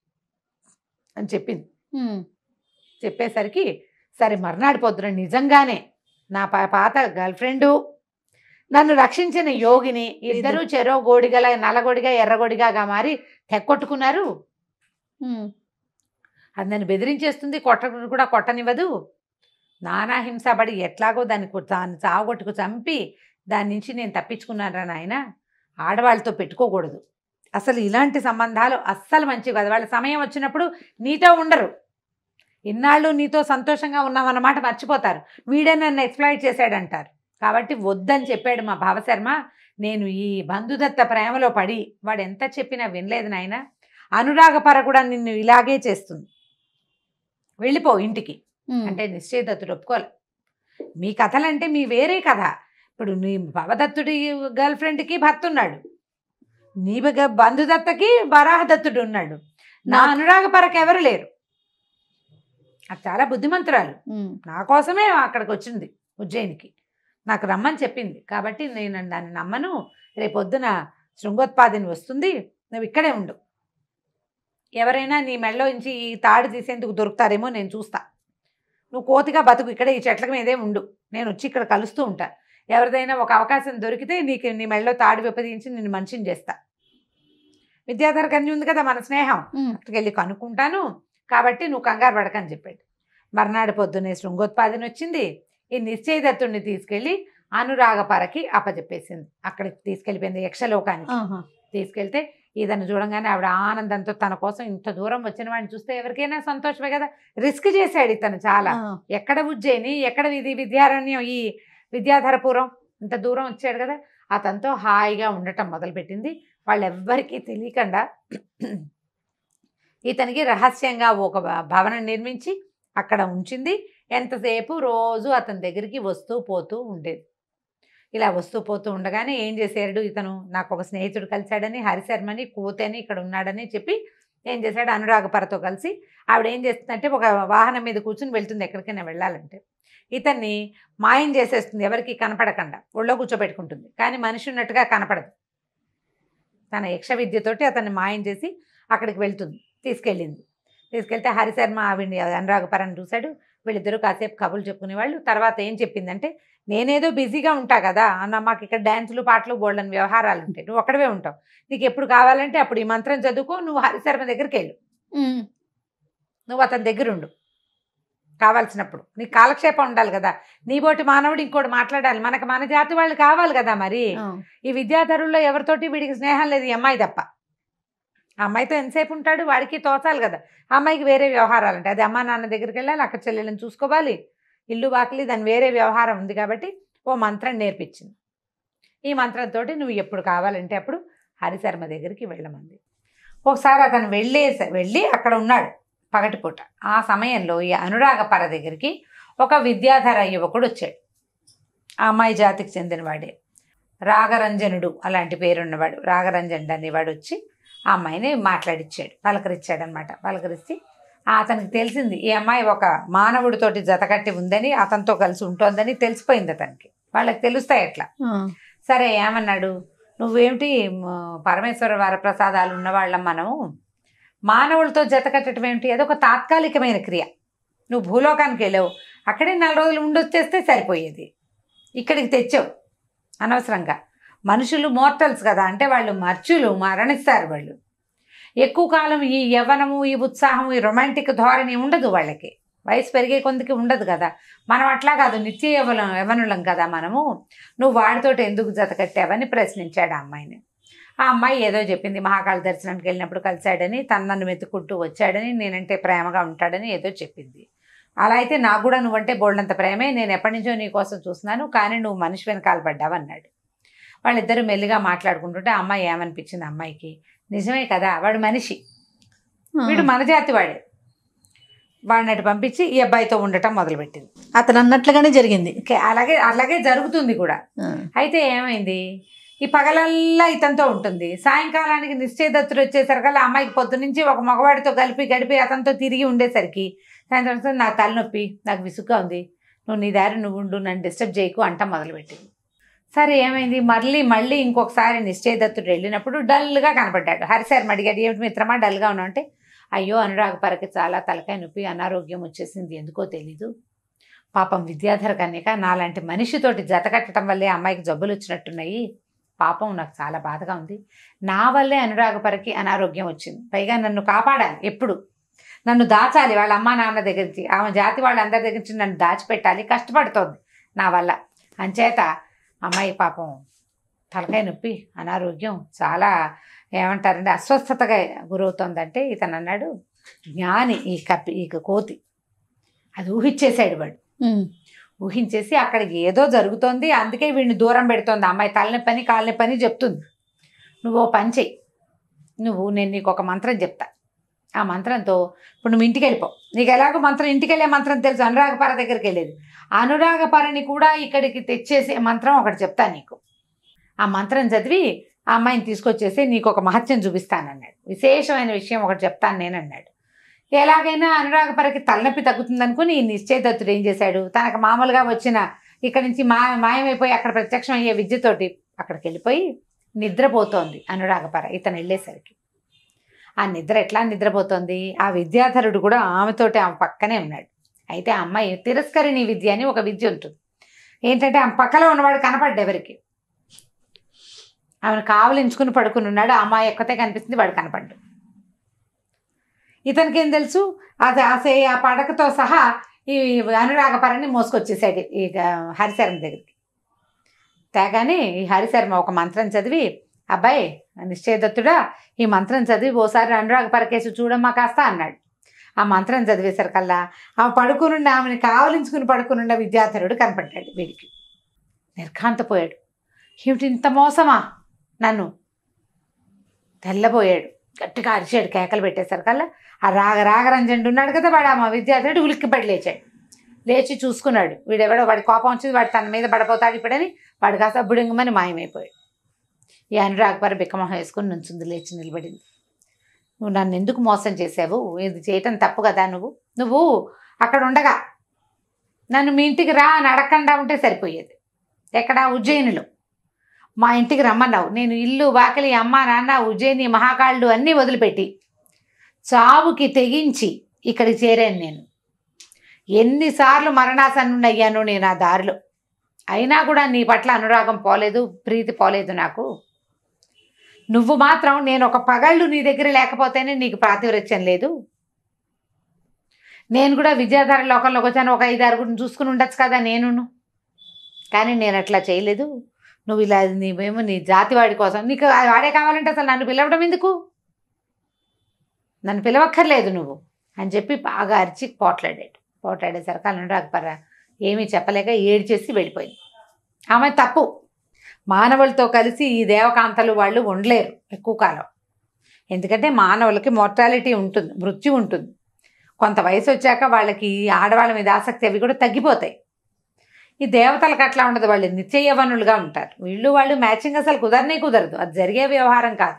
అని చెప్పింది ఉమ్. చెప్పేసరికి సరే మర్నాడు పొద్దున నిజంగానే నా పా- పాత గర్ల్ ఫ్రెండు నన్ను రక్షించిన యోగిని ఇద్దరు చెరో గోడిగల నల్లగోడిగా ఎర్రగోడిగా మారి తెక్కొట్టుకున్నారు ఉమ్. అది నన్ను బెదిరించేస్తుంది కొట్ట కూడా కొట్టనివ్వదు నానా హింసపడి ఎట్లాగో దాన్ని కు- దాన్ని చావగొట్టుకు చంపి దాని నుంచి నేను తప్పించుకున్నాను రా నాయన ఆడవాళ్ళతో పెట్టుకోకూడదు అసలు ఇలాంటి సంబంధాలు అస్సలు మంచివి కాదు వాళ్ళ సమయం వచ్చినప్పుడు నీతో ఉండరు ఇన్నాళ్ళు నీతో సంతోషంగా ఉన్నామన్నమాట మర్చిపోతారు వీడే నన్ను ఎక్స్ప్లాయిట్ చేశాడంటారు కాబట్టి వద్దని చెప్పాడు మా భావశర్మ నేను ఈ బంధుదత్త ప్రేమలో పడి వాడు ఎంత చెప్పినా వినలేదు నాయన అనురాగపర కూడా నిన్ను ఇలాగే చేస్తుంది వెళ్ళిపో ఇంటికి ఉమ్. అంటే నిశ్చయదత్తుడు ఒప్పుకోలే మీ కథలంటే మీ వేరే కథ ఇప్పుడు నీ భవదత్తుడి గర్ల్ ఫ్రెండ్కి భర్త ఉన్నాడు నీ బగ- బంధుదత్తకి వరాహదత్తుడు ఉన్నాడు నా నా- అనురాగపరకు ఎవరు లేరు అది చాలా బుద్ధిమంతురాలు ఉమ్. నా కోసమే అక్కడికి వచ్చింది ఉజ్జయినికి నాకు రమ్మని చెప్పింది కాబట్టి నేను దాన్ని నమ్మను రేపొద్దున శృంగోత్పాదిని వస్తుంది నువ్వు ఇక్కడే ఉండు ఎవరైనా నీ మెళ్ళలో నుంచి ఈ తాడు తీసేందుకు దొరుకుతారేమో నేను చూస్తా నువ్వు కోతిగా బతుకు ఇక్కడే ఈ చెట్ల మీదే ఉండు నేను వచ్చి ఇక్కడ కలుస్తూ ఉంటా ఎవరిదైనా ఒక అవకాశం దొరికితే నీకు నీ మెళ్ళలో తాడు విపదించి నిన్ను మనిషిని చేస్తా విద్యాధర కన్య ఉంది కదా మన స్నేహం ఉమ్. అక్కడికి వెళ్ళి కనుక్కుంటాను కాబట్టి నువ్వు కంగారు పడకని చెప్పాడు మర్నాడు పొద్దున్నే శృంగోత్పాదన వచ్చింది ఈ నిశ్చయదత్తుడిని తీసుకెళ్ళి అనురాగపరకి అప్పచెప్పేసింది అక్కడికి తీసుకెళ్ళిపోయింది యక్షలోకానికి ఆహా. తీసుకెళ్తే ఇతను చూడంగానే ఆవిడ ఆనందంతో తన కోసం ఇంత దూరం వచ్చిన వాడిని చూస్తే ఎవరికైనా సంతోషమే కదా రిస్క్ చేశాడు ఇతను చాలా ఆ. ఎక్కడ ఉజ్జయిని ఎక్కడ ఇది విద్యారణ్యం ఈ విద్యాధరపురం ఇంత దూరం వచ్చాడు కదా అతనితో హాయిగా ఉండటం మొదలుపెట్టింది వాళ్ళెవ్వరికీ తెలియకుండా ఇతనికి రహస్యంగా ఒక భ- భవనం నిర్మించి అక్కడ ఉంచింది ఎంతసేపు రోజు అతని దగ్గరికి వస్తూ పోతూ ఉండేది ఇలా వస్తూ పోతూ ఉండగానే ఏం చేశాడు ఇతను నాకు ఒక స్నేహితుడు కలిశాడని హరిశర్మని కూతని ఇక్కడ ఉన్నాడని చెప్పి ఏం చేశాడు అనురాగపరతో కలిసి ఆవిడ ఏం చేస్తుందంటే ఒక వాహనం మీద కూర్చుని వెళ్తుంది ఎక్కడికైనా వెళ్ళాలంటే ఇతన్ని మాయం చేసేస్తుంది ఎవరికి కనపడకుండా ఒళ్ళో కూర్చోబెట్టుకుంటుంది కానీ మనిషి ఉన్నట్టుగా కనపడదు తన యక్ష విద్యతోటి అతన్ని మాయం చేసి అక్కడికి వెళ్తుంది తీసుకెళ్ళింది తీసుకెళ్తే హరిశర్మ ఆవిడ్ని అనురాగపరని చూశాడు వీళ్ళిద్దరూ కాసేపు కబుర్లు చెప్పుకునేవాళ్ళు తర్వాత ఏం చెప్పిందంటే నేనేదో బిజీగా ఉంటా కదా అన్న మాకు ఇక్కడ డ్యాన్సులు పాటలు బోల్డని వ్యవహారాలు ఉంటాయి నువ్వు ఒక్కడవే ఉంటావు నీకు ఎప్పుడు కావాలంటే అప్పుడు ఈ మంత్రం చదువుకో నువ్వు హరిశర్మ దగ్గరికి వెళ్ళు ఉమ్. నువ్వు అతని దగ్గర ఉండు కావాల్సినప్పుడు నీకు కాలక్షేపం ఉండాలి కదా నీబోటి మానవుడు ఇంకోటి మాట్లాడాలి మనకు మన జాతి వాళ్ళు కావాలి కదా మరి ఆ. ఈ విద్యాధరుల్లో ఎవరితోటి వీడికి స్నేహం లేదు ఈ అమ్మాయి తప్ప ఆ అమ్మాయితో ఎంతసేపు ఉంటాడు వాడికి తోచాలి కదా ఆ అమ్మాయికి వేరే వ్యవహారాలు ఉంటాయి అది అమ్మా నాన్న దగ్గరికి వెళ్ళాలి అక్కడ చెల్లెలను చూసుకోవాలి ఇల్లు వాకిలి దాని వేరే వ్యవహారం ఉంది కాబట్టి ఓ మంత్రం నేర్పించింది ఈ మంత్రంతో నువ్వు ఎప్పుడు కావాలంటే అప్పుడు హరిశర్మ దగ్గరికి వెళ్ళమంది ఒకసారి అతను వెళ్ళేస వెళ్ళి అక్కడ ఉన్నాడు పగటిపూట ఆ సమయంలో ఈ అనురాగపర దగ్గరికి ఒక విద్యాధర యువకుడు వచ్చాడు ఆ అమ్మాయి జాతికి చెందినవాడే రాగరంజనుడు అలాంటి పేరున్నవాడు రాగరంజనుడు అనేవాడు వచ్చి ఆ అమ్మాయిని మాట్లాడిచ్చాడు పలకరించాడు అనమాట పలకరిస్తే ఆ అతనికి తెలిసింది ఈ అమ్మాయి ఒక మానవుడితోటి జతకట్టి ఉందని అతనితో కలిసి ఉంటోందని తెలిసిపోయింది అతనికి వాళ్ళకి తెలుస్తాయి ఎట్లా ఆ. సరే ఏమన్నాడు నువ్వేమిటి మ, పరమేశ్వర వరప్రసాదాలు ఉన్నవాళ్ళం మనం మానవులతో జత కట్టడం ఏమిటి అదొక తాత్కాలికమైన క్రియ నువ్వు భూలోకానికి వెళ్ళావు అక్కడే నాలుగు రోజులు ఉండొచ్చేస్తే సరిపోయేది ఇక్కడికి తెచ్చావు అనవసరంగా మనుషులు మోర్టల్స్ కదా అంటే వాళ్ళు మర్చులు మరణిస్తారు వాళ్ళు ఎక్కువ కాలం ఈ యవ్వనము ఈ ఉత్సాహం ఈ రొమాంటిక్ ధోరణి ఉండదు వాళ్ళకి వయసు పెరిగే కొందికి ఉండదు కదా మనం అట్లా కాదు నిత్య యవ్వనం యవ్వనులం కదా మనము నువ్వు వాడితోటి ఎందుకు జత కట్టావని ప్రశ్నించాడు ఆ అమ్మాయిని ఆ అమ్మాయి ఏదో చెప్పింది మహాకాళ దర్శనానికి వెళ్ళినప్పుడు కలిశాడని తను నన్ను వెతుక్కుంటూ వచ్చాడని నేనంటే ప్రేమగా ఉంటాడని ఏదో చెప్పింది అలా అయితే నాకు కూడా నువ్వంటే బోల్డంత ప్రేమే నేను ఎప్పటి నుంచో నీ కోసం చూస్తున్నాను కానీ నువ్వు మనిషి వెనకాల పడ్డావు అన్నాడు వాళ్ళిద్దరూ మెల్లిగా మాట్లాడుకుంటుంటే ఆ అమ్మాయి ఏమనిపించింది ఆ అమ్మాయికి నిజమే కదా వాడు మనిషి వీడు మన జాతి వాడే వాడిని అటు పంపించి ఈ అబ్బాయితో ఉండటం మొదలుపెట్టింది అతను అన్నట్లుగానే జరిగింది ఓకే, అలాగే అలాగే జరుగుతుంది కూడా ఆ. అయితే ఏమైంది ఈ పగలల్లా ఇతనితో ఉంటుంది సాయంకాలానికి నిశ్చయదత్తుడు వచ్చేసరికల్లా అమ్మాయికి పొద్దు నుంచి ఒక మగవాడితో కలిపి గడిపి అతనితో తిరిగి ఉండేసరికి సాయంత్రం వస్తుంది, నాకు తలనొప్పి నాకు విసుగ్గా ఉంది నువ్వు నీ దారి నువ్వు ఉండు నన్ను డిస్టర్బ్ చేయకు అంట మొదలుపెట్టింది సరే ఏమైంది మళ్ళీ మళ్ళీ ఇంకొకసారి నిశ్చయదత్తుడు వెళ్ళినప్పుడు డల్గా కనపడ్డాడు హరిశర్మ అడిగాడు ఏమిటి మిత్రమా డల్గా ఉన్నావు అంటే అయ్యో అనురాగపరకి చాలా తలకాయ నొప్పి అనారోగ్యం వచ్చేసింది ఎందుకో తెలీదు పాపం విద్యాధర కన్యక నాలాంటి మనిషితోటి జత కట్టడం వల్లే అమ్మాయికి జబ్బులు వచ్చినట్టున్నాయి పాపం నాకు చాలా బాధగా ఉంది నా వల్లే అనురాగపరకి అనారోగ్యం వచ్చింది పైగా నన్ను కాపాడాలి ఎప్పుడు నన్ను దాచాలి వాళ్ళ అమ్మా నాన్న దగ్గర నుంచి ఆమె జాతి వాళ్ళందరి దగ్గర నుంచి నన్ను దాచిపెట్టాలి కష్టపడుతోంది నా వల్ల అంచేత అమ్మాయి పాపం తలకాయ నొప్పి అనారోగ్యం చాలా ఏమంటారంటే అస్వస్థతగా గురవుతోందంటే ఇతను అన్నాడు జ్ఞాని ఈ కప్పి ఈ కోతి అది ఊహించేశాడు వాడు ఉమ్. ఊహించేసి అక్కడికి ఏదో జరుగుతోంది అందుకే వీడిని దూరం పెడుతోంది అమ్మాయి తలని పని కాళ్ళని పని చెప్తుంది నువ్వు ఓ పని చెయ్యి నువ్వు నేను నీకు ఒక మంత్రం చెప్తా ఆ మంత్రంతో ఇప్పుడు నువ్వు ఇంటికి వెళ్ళిపో నీకు ఎలాగో మంత్రం ఇంటికి వెళ్ళే మంత్రం తెలుసు అనురాగపర దగ్గరికి వెళ్ళేది అనురాగపరని కూడా ఇక్కడికి తెచ్చేసే మంత్రం ఒకటి చెప్తా నీకు ఆ మంత్రం చదివి ఆ అమ్మాయిని తీసుకొచ్చేసి నీకు ఒక మహత్యం చూపిస్తానన్నాడు విశేషమైన విషయం ఒకటి చెప్తాను నేను అన్నాడు ఎలాగైనా అనురాగపరకి తలనొప్పి తగ్గుతుంది అనుకుని ఈ నిశ్చయదత్తుడు ఏం చేశాడు తనకు మామూలుగా వచ్చిన ఇక్కడి నుంచి మా మాయమైపోయి అక్కడ ప్రత్యక్షం అయ్యే విద్యతోటి అక్కడికి వెళ్ళిపోయి నిద్రపోతోంది అనురాగపర ఇతను వెళ్ళేసరికి ఆ నిద్ర ఎట్లా నిద్రపోతోంది ఆ విద్యాధరుడు కూడా ఆమెతోటి ఆమె పక్కనే ఉన్నాడు అయితే ఆ అమ్మాయి తిరస్కరిణి విద్య అని ఒక విద్య ఉంటుంది ఏంటంటే ఆమె పక్కలో ఉన్నవాడు కనపడ్డు ఎవరికి ఆమెను కావలించుకుని పడుకుని ఉన్నాడు ఆ అమ్మాయి ఎక్కతే కనిపిస్తుంది వాడు కనపడ్డు ఇతనికి ఏం తెలుసు అది అసే ఆ పడకతో సహా ఈ అనురాగపరని మోసుకొచ్చేసాడు ఈ హరిశర్మ దగ్గరికి తేగానే ఈ హరిశర్మ ఒక మంత్రం చదివి అబ్బాయి నిశ్చయదత్తుడా ఈ మంత్రం చదివి ఓసారి అనురాగపరకేసి చూడమ్మా కాస్త అన్నాడు ఆ మంత్రం చదివేసరికల్లా ఆమె పడుకునుండి ఆమెను కావలించుకుని పడుకునుండ విద్యాధరుడు కనపడ్డాడు వీడికి నిర్ఘాంతపోయాడు ఏమిటి ఇంత మోసమా నన్ను తెల్లబోయాడు గట్టిగా అరిచాడు కేకలు పెట్టేసరికల్లా ఆ రాగ రాగరంజనుడు ఉన్నాడు కదా వాడు ఆ మా విద్యార్థుడు ఉలిక్కిపడి లేచాడు లేచి చూసుకున్నాడు వీడెవడో వాడి కోపం వచ్చింది వాడు తన మీద పడిపోతాడు ఇప్పుడని వాడు కాస్త బుడింగమని మాయమైపోయాడు ఈ అనురాగపర బిక్కమొహం వేసుకుని నుంచుంది లేచి నిలబడింది నువ్వు నన్ను ఎందుకు మోసం చేసావు ఇది చేయటం తప్పు కదా నువ్వు నువ్వు అక్కడ ఉండగా నన్ను మీ ఇంటికి రా అని అడగకుండా ఉంటే సరిపోయేది ఎక్కడ ఉజ్జయినిలో మా ఇంటికి రమ్మన్నావు నేను ఇల్లు వాకిలి అమ్మ నాన్న ఉజ్జయిని మహాకాళ్ళు అన్నీ వదిలిపెట్టి చావుకి తెగించి ఇక్కడికి చేరాను నేను ఎన్నిసార్లు మరణాసన్నుండి అయ్యాను నేను ఆ దారిలో అయినా కూడా నీ పట్ల అనురాగం పోలేదు ప్రీతి పోలేదు నాకు నువ్వు మాత్రం నేను ఒక పగళ్ళు నీ దగ్గర లేకపోతేనే నీకు ప్రాతివృత్యం లేదు నేను కూడా విద్యాధార లోకంలోకి వచ్చాను ఒక ఐదు ఆరుగురిని చూసుకుని ఉండొచ్చు కదా నేను కానీ నేను అట్లా చేయలేదు నువ్వు ఇలా నీవేమో నీ జాతి వాడి కోసం నీకు ఆ వాడే కావాలంటే అసలు నన్ను పిలవడం ఎందుకు నన్ను పిలవక్కర్లేదు నువ్వు అని చెప్పి బాగా అరిచి పోట్లాడాడు పోట్లాడేసరికి అనురాగపర ఏమీ చెప్పలేక ఏడ్చేసి వెళ్ళిపోయింది ఆమె తప్పు మానవులతో కలిసి ఈ దేవకాంతలు వాళ్ళు ఉండలేరు ఎక్కువ కాలం ఎందుకంటే మానవులకి మోర్టాలిటీ ఉంటుంది మృత్యు ఉంటుంది కొంత వయసు వచ్చాక వాళ్ళకి ఆడవాళ్ళ మీద ఆసక్తి అవి కూడా తగ్గిపోతాయి ఈ దేవతలకు అట్లా ఉండదు వాళ్ళు నిత్య యవనులుగా ఉంటారు వీళ్ళు వాళ్ళు మ్యాచింగ్ అసలు కుదరనే కుదరదు అది జరిగే వ్యవహారం కాదు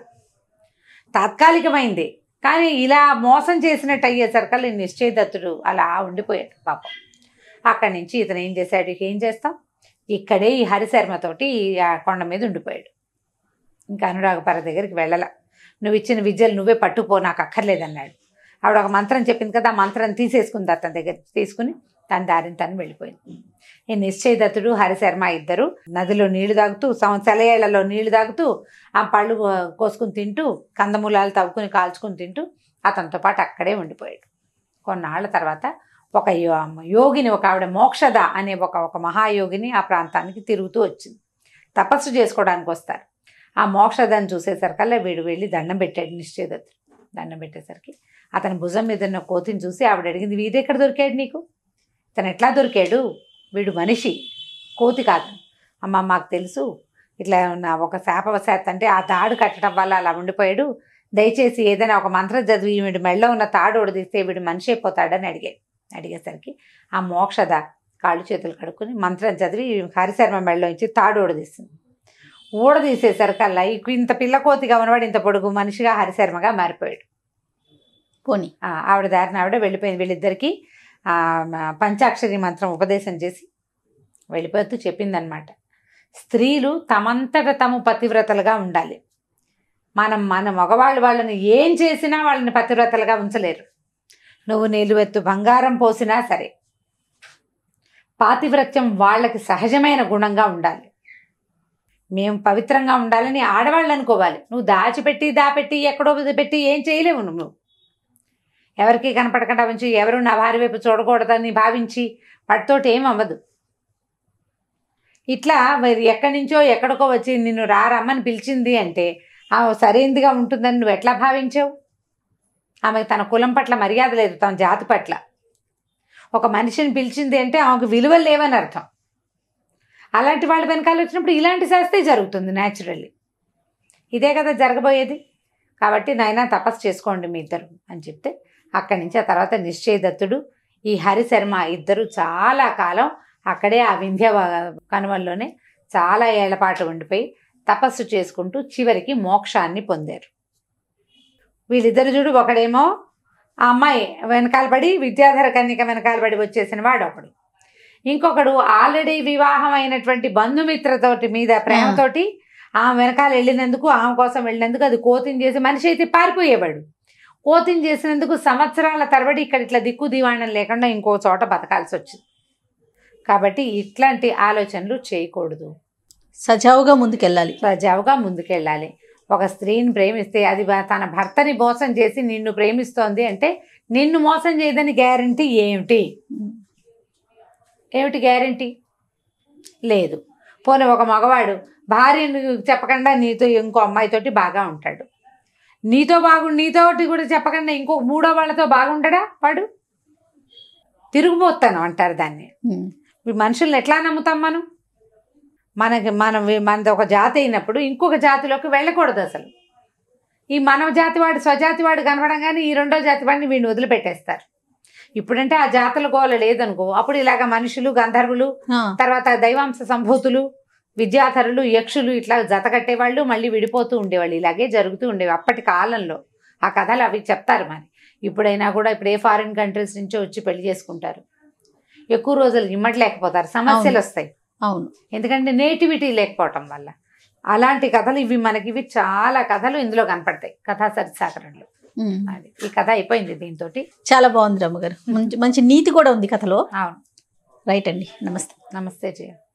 తాత్కాలికమైంది కానీ ఇలా మోసం చేసినట్టు అయ్యేసరికి నిశ్చయదత్తుడు అలా ఉండిపోయాడు పాపం అక్కడి నుంచి ఇతను ఏం చేశాడు ఇక ఏం చేస్తాం ఇక్కడే ఈ హరిశర్మతోటి ఆ కొండ మీద ఉండిపోయాడు ఇంకా అనురాగపర దగ్గరికి వెళ్ళల నువ్వు ఇచ్చిన విద్యలు నువ్వే పట్టుపో నాకు అక్కర్లేదన్నాడు ఆవిడ ఒక మంత్రం చెప్పింది కదా ఆ మంత్రం తీసేసుకుంది అతని దగ్గర తీసుకుని తన దారిని తను వెళ్ళిపోయింది ఈ నిశ్చయదత్తుడు హరిశర్మ ఇద్దరు నదిలో నీళ్లు తాగుతూ సెలయేళ్లలో నీళ్లు తాగుతూ ఆ పళ్ళు కో- కోసుకుని తింటూ కందమూలాలు తవ్వుకుని కాల్చుకుని తింటూ అతనితో పాటు అక్కడే ఉండిపోయాడు కొన్నాళ్ళ తర్వాత ఒక యో- యోగిని ఒక ఆవిడ మోక్షద అనే ఒక ఒక మహాయోగిని ఆ ప్రాంతానికి తిరుగుతూ వచ్చింది తపస్సు చేసుకోవడానికి వస్తారు ఆ మోక్షదాన్ని చూసేసరికల్లా వీడు వెళ్ళి దండం పెట్టాడు నిశ్చయదత్తుడు దండం పెట్టేసరికి అతని భుజం మీద ఉన్న కోతిని చూసి ఆవిడ అడిగింది వీడు ఎక్కడ దొరికాడు నీకు తను ఎట్లా దొరికాడు వీడు మనిషి కోతి కాదు అమ్మ మాకు తెలుసు ఇట్లా నా ఒక శాపవశాత్ అంటే ఆ తాడు కట్టడం వల్ల అలా ఉండిపోయాడు దయచేసి ఏదైనా ఒక మంత్రం చదివి వీడి మెడలో ఉన్న తాడు ఉడదీస్తే వీడు మనిషి అయిపోతాడని అడిగాడు అడిగేసరికి ఆ మోక్షద కాళ్ళు చేతులు కడుక్కొని మంత్రం చదివి హరిశర్మ మెడలో ఇచ్చి తాడు ఊడదీస్తుంది ఊడదీసేసరికల్లా ఈ ఇంత పిల్ల కోతిగా ఉన్నవాడు ఇంత పొడుగు మనిషిగా హరిశర్మగా మారిపోయాడు పోనీ ఆ, ఆవిడ దారిన ఆవిడ వెళ్ళిపోయింది వీళ్ళిద్దరికీ ఆ, మ- పంచాక్షరి మంత్రం ఉపదేశం చేసి వెళ్ళిపోతూ చెప్పిందనమాట స్త్రీలు తమంతట తము పతివ్రతలుగా ఉండాలి మనం మన మగవాళ్ళు వాళ్ళని ఏం చేసినా వాళ్ళని పతివ్రతలుగా ఉంచలేరు నువ్వు నిలువెత్తు బంగారం పోసినా సరే పాతివ్రత్యం వాళ్ళకి సహజమైన గుణంగా ఉండాలి మేము పవిత్రంగా ఉండాలని ఆడవాళ్ళు అనుకోవాలి నువ్వు దాచిపెట్టి దాపెట్టి ఎక్కడో పెట్టి ఏం చేయలేవు నువ్వు ఎవరికి కనపడకుండా ఉంచి ఎవరు నా భార్య వైపు చూడకూడదని భావించి వాటితోటి ఏం అవ్వదు ఇట్లా మరి ఎక్కడి నుంచో ఎక్కడికో వచ్చి నిన్ను రా రమ్మని పిలిచింది అంటే ఆ సరైనదిగా ఉంటుందని నువ్వు ఎట్లా భావించావు ఆమెకు తన కులం పట్ల మర్యాద లేదు తన జాతి పట్ల ఒక మనిషిని పిలిచింది అంటే ఆమెకు విలువలు లేవని అర్థం అలాంటి వాళ్ళ వెనకాల వచ్చినప్పుడు ఇలాంటి శాస్తే జరుగుతుంది న్యాచురల్లీ ఇదే కదా జరగబోయేది కాబట్టి నాయన తపస్సు చేసుకోండి మీ ఇద్దరు అని చెప్తే అక్కడి నుంచి ఆ తర్వాత నిశ్చయదత్తుడు ఈ హరిశర్మ ఇద్దరు చాలా కాలం అక్కడే ఆ వింధ్య వ- కనుమల్లోనే చాలా ఏళ్ల పాటు ఉండిపోయి తపస్సు చేసుకుంటూ చివరికి మోక్షాన్ని పొందారు వీళ్ళిద్దరు చూడు ఒకడేమో ఆ అమ్మాయి వెనకాల పడి విద్యాధర కన్యక వెనకాల పడి వచ్చేసిన వాడు ఒకడు ఇంకొకడు ఆల్రెడీ వివాహం అయినటువంటి బంధుమిత్రతోటి మీద ప్రేమతోటి ఆమె వెనకాల వెళ్ళినందుకు ఆమె కోసం వెళ్ళినందుకు అది కోతిని చేసి మనిషి అయితే పారిపోయేవాడు కోతిని చేసినందుకు సంవత్సరాల తరబడి ఇక్కడ ఇట్లా దిక్కు దివాణం లేకుండా ఇంకో చోట బతకాల్సి వచ్చింది కాబట్టి ఇట్లాంటి ఆలోచనలు చేయకూడదు సజావుగా ముందుకెళ్ళాలి సజావుగా ముందుకెళ్ళాలి ఒక స్త్రీని ప్రేమిస్తే అది బ- తన భర్తని మోసం చేసి నిన్ను ప్రేమిస్తోంది అంటే నిన్ను మోసం చేయదని గ్యారంటీ ఏమిటి ఏమిటి గ్యారంటీ లేదు పోనీ ఒక మగవాడు భార్యను చెప్పకుండా నీతో ఇంకో అమ్మాయితోటి బాగా ఉంటాడు నీతో బాగు నీతోటి కూడా చెప్పకుండా ఇంకో మూడో వాళ్ళతో బాగుండడా వాడు తిరుగుబోతాను అంటారు దాన్ని ఉమ్. ఈ మనుషుల్ని ఎట్లా నమ్ముతాం మనం మనకి మనం మనది ఒక జాతి అయినప్పుడు ఇంకొక జాతిలోకి వెళ్ళకూడదు అసలు ఈ మనవ జాతి వాడు స్వజాతి వాడు కనపడంగానే ఈ రెండో జాతి వాడిని వీడిని వదిలిపెట్టేస్తారు ఇప్పుడంటే ఆ జాతుల గోల లేదనుకో అప్పుడు ఇలాగ మనుషులు గంధర్వులు ఆ, తర్వాత దైవాంశ సంభూతులు విద్యాధరులు యక్షులు ఇట్లా జత కట్టేవాళ్ళు మళ్ళీ విడిపోతూ ఉండేవాళ్ళు ఇలాగే జరుగుతూ ఉండేవి అప్పటి కాలంలో ఆ కథలు అవి చెప్తారు మరి ఇప్పుడైనా కూడా ఇప్పుడు ఏ ఫారిన్ కంట్రీస్ నుంచో వచ్చి పెళ్లి చేసుకుంటారు ఎక్కువ రోజులు ఇమ్మట్లేకపోతారు సమస్యలు అవును. వస్తాయి అవును ఎందుకంటే నేటివిటీ లేకపోవటం వల్ల అలాంటి కథలు ఇవి మనకి ఇవి చాలా కథలు ఇందులో కనపడతాయి కథా సరిసాకరంలో ఉమ్. అది ఈ కథ అయిపోయింది దీంతో చాలా బాగుంది రమ్మగారు మంచి మంచి నీతి కూడా ఉంది కథలో అవును రైట్ అండి నమస్తే నమస్తే జయ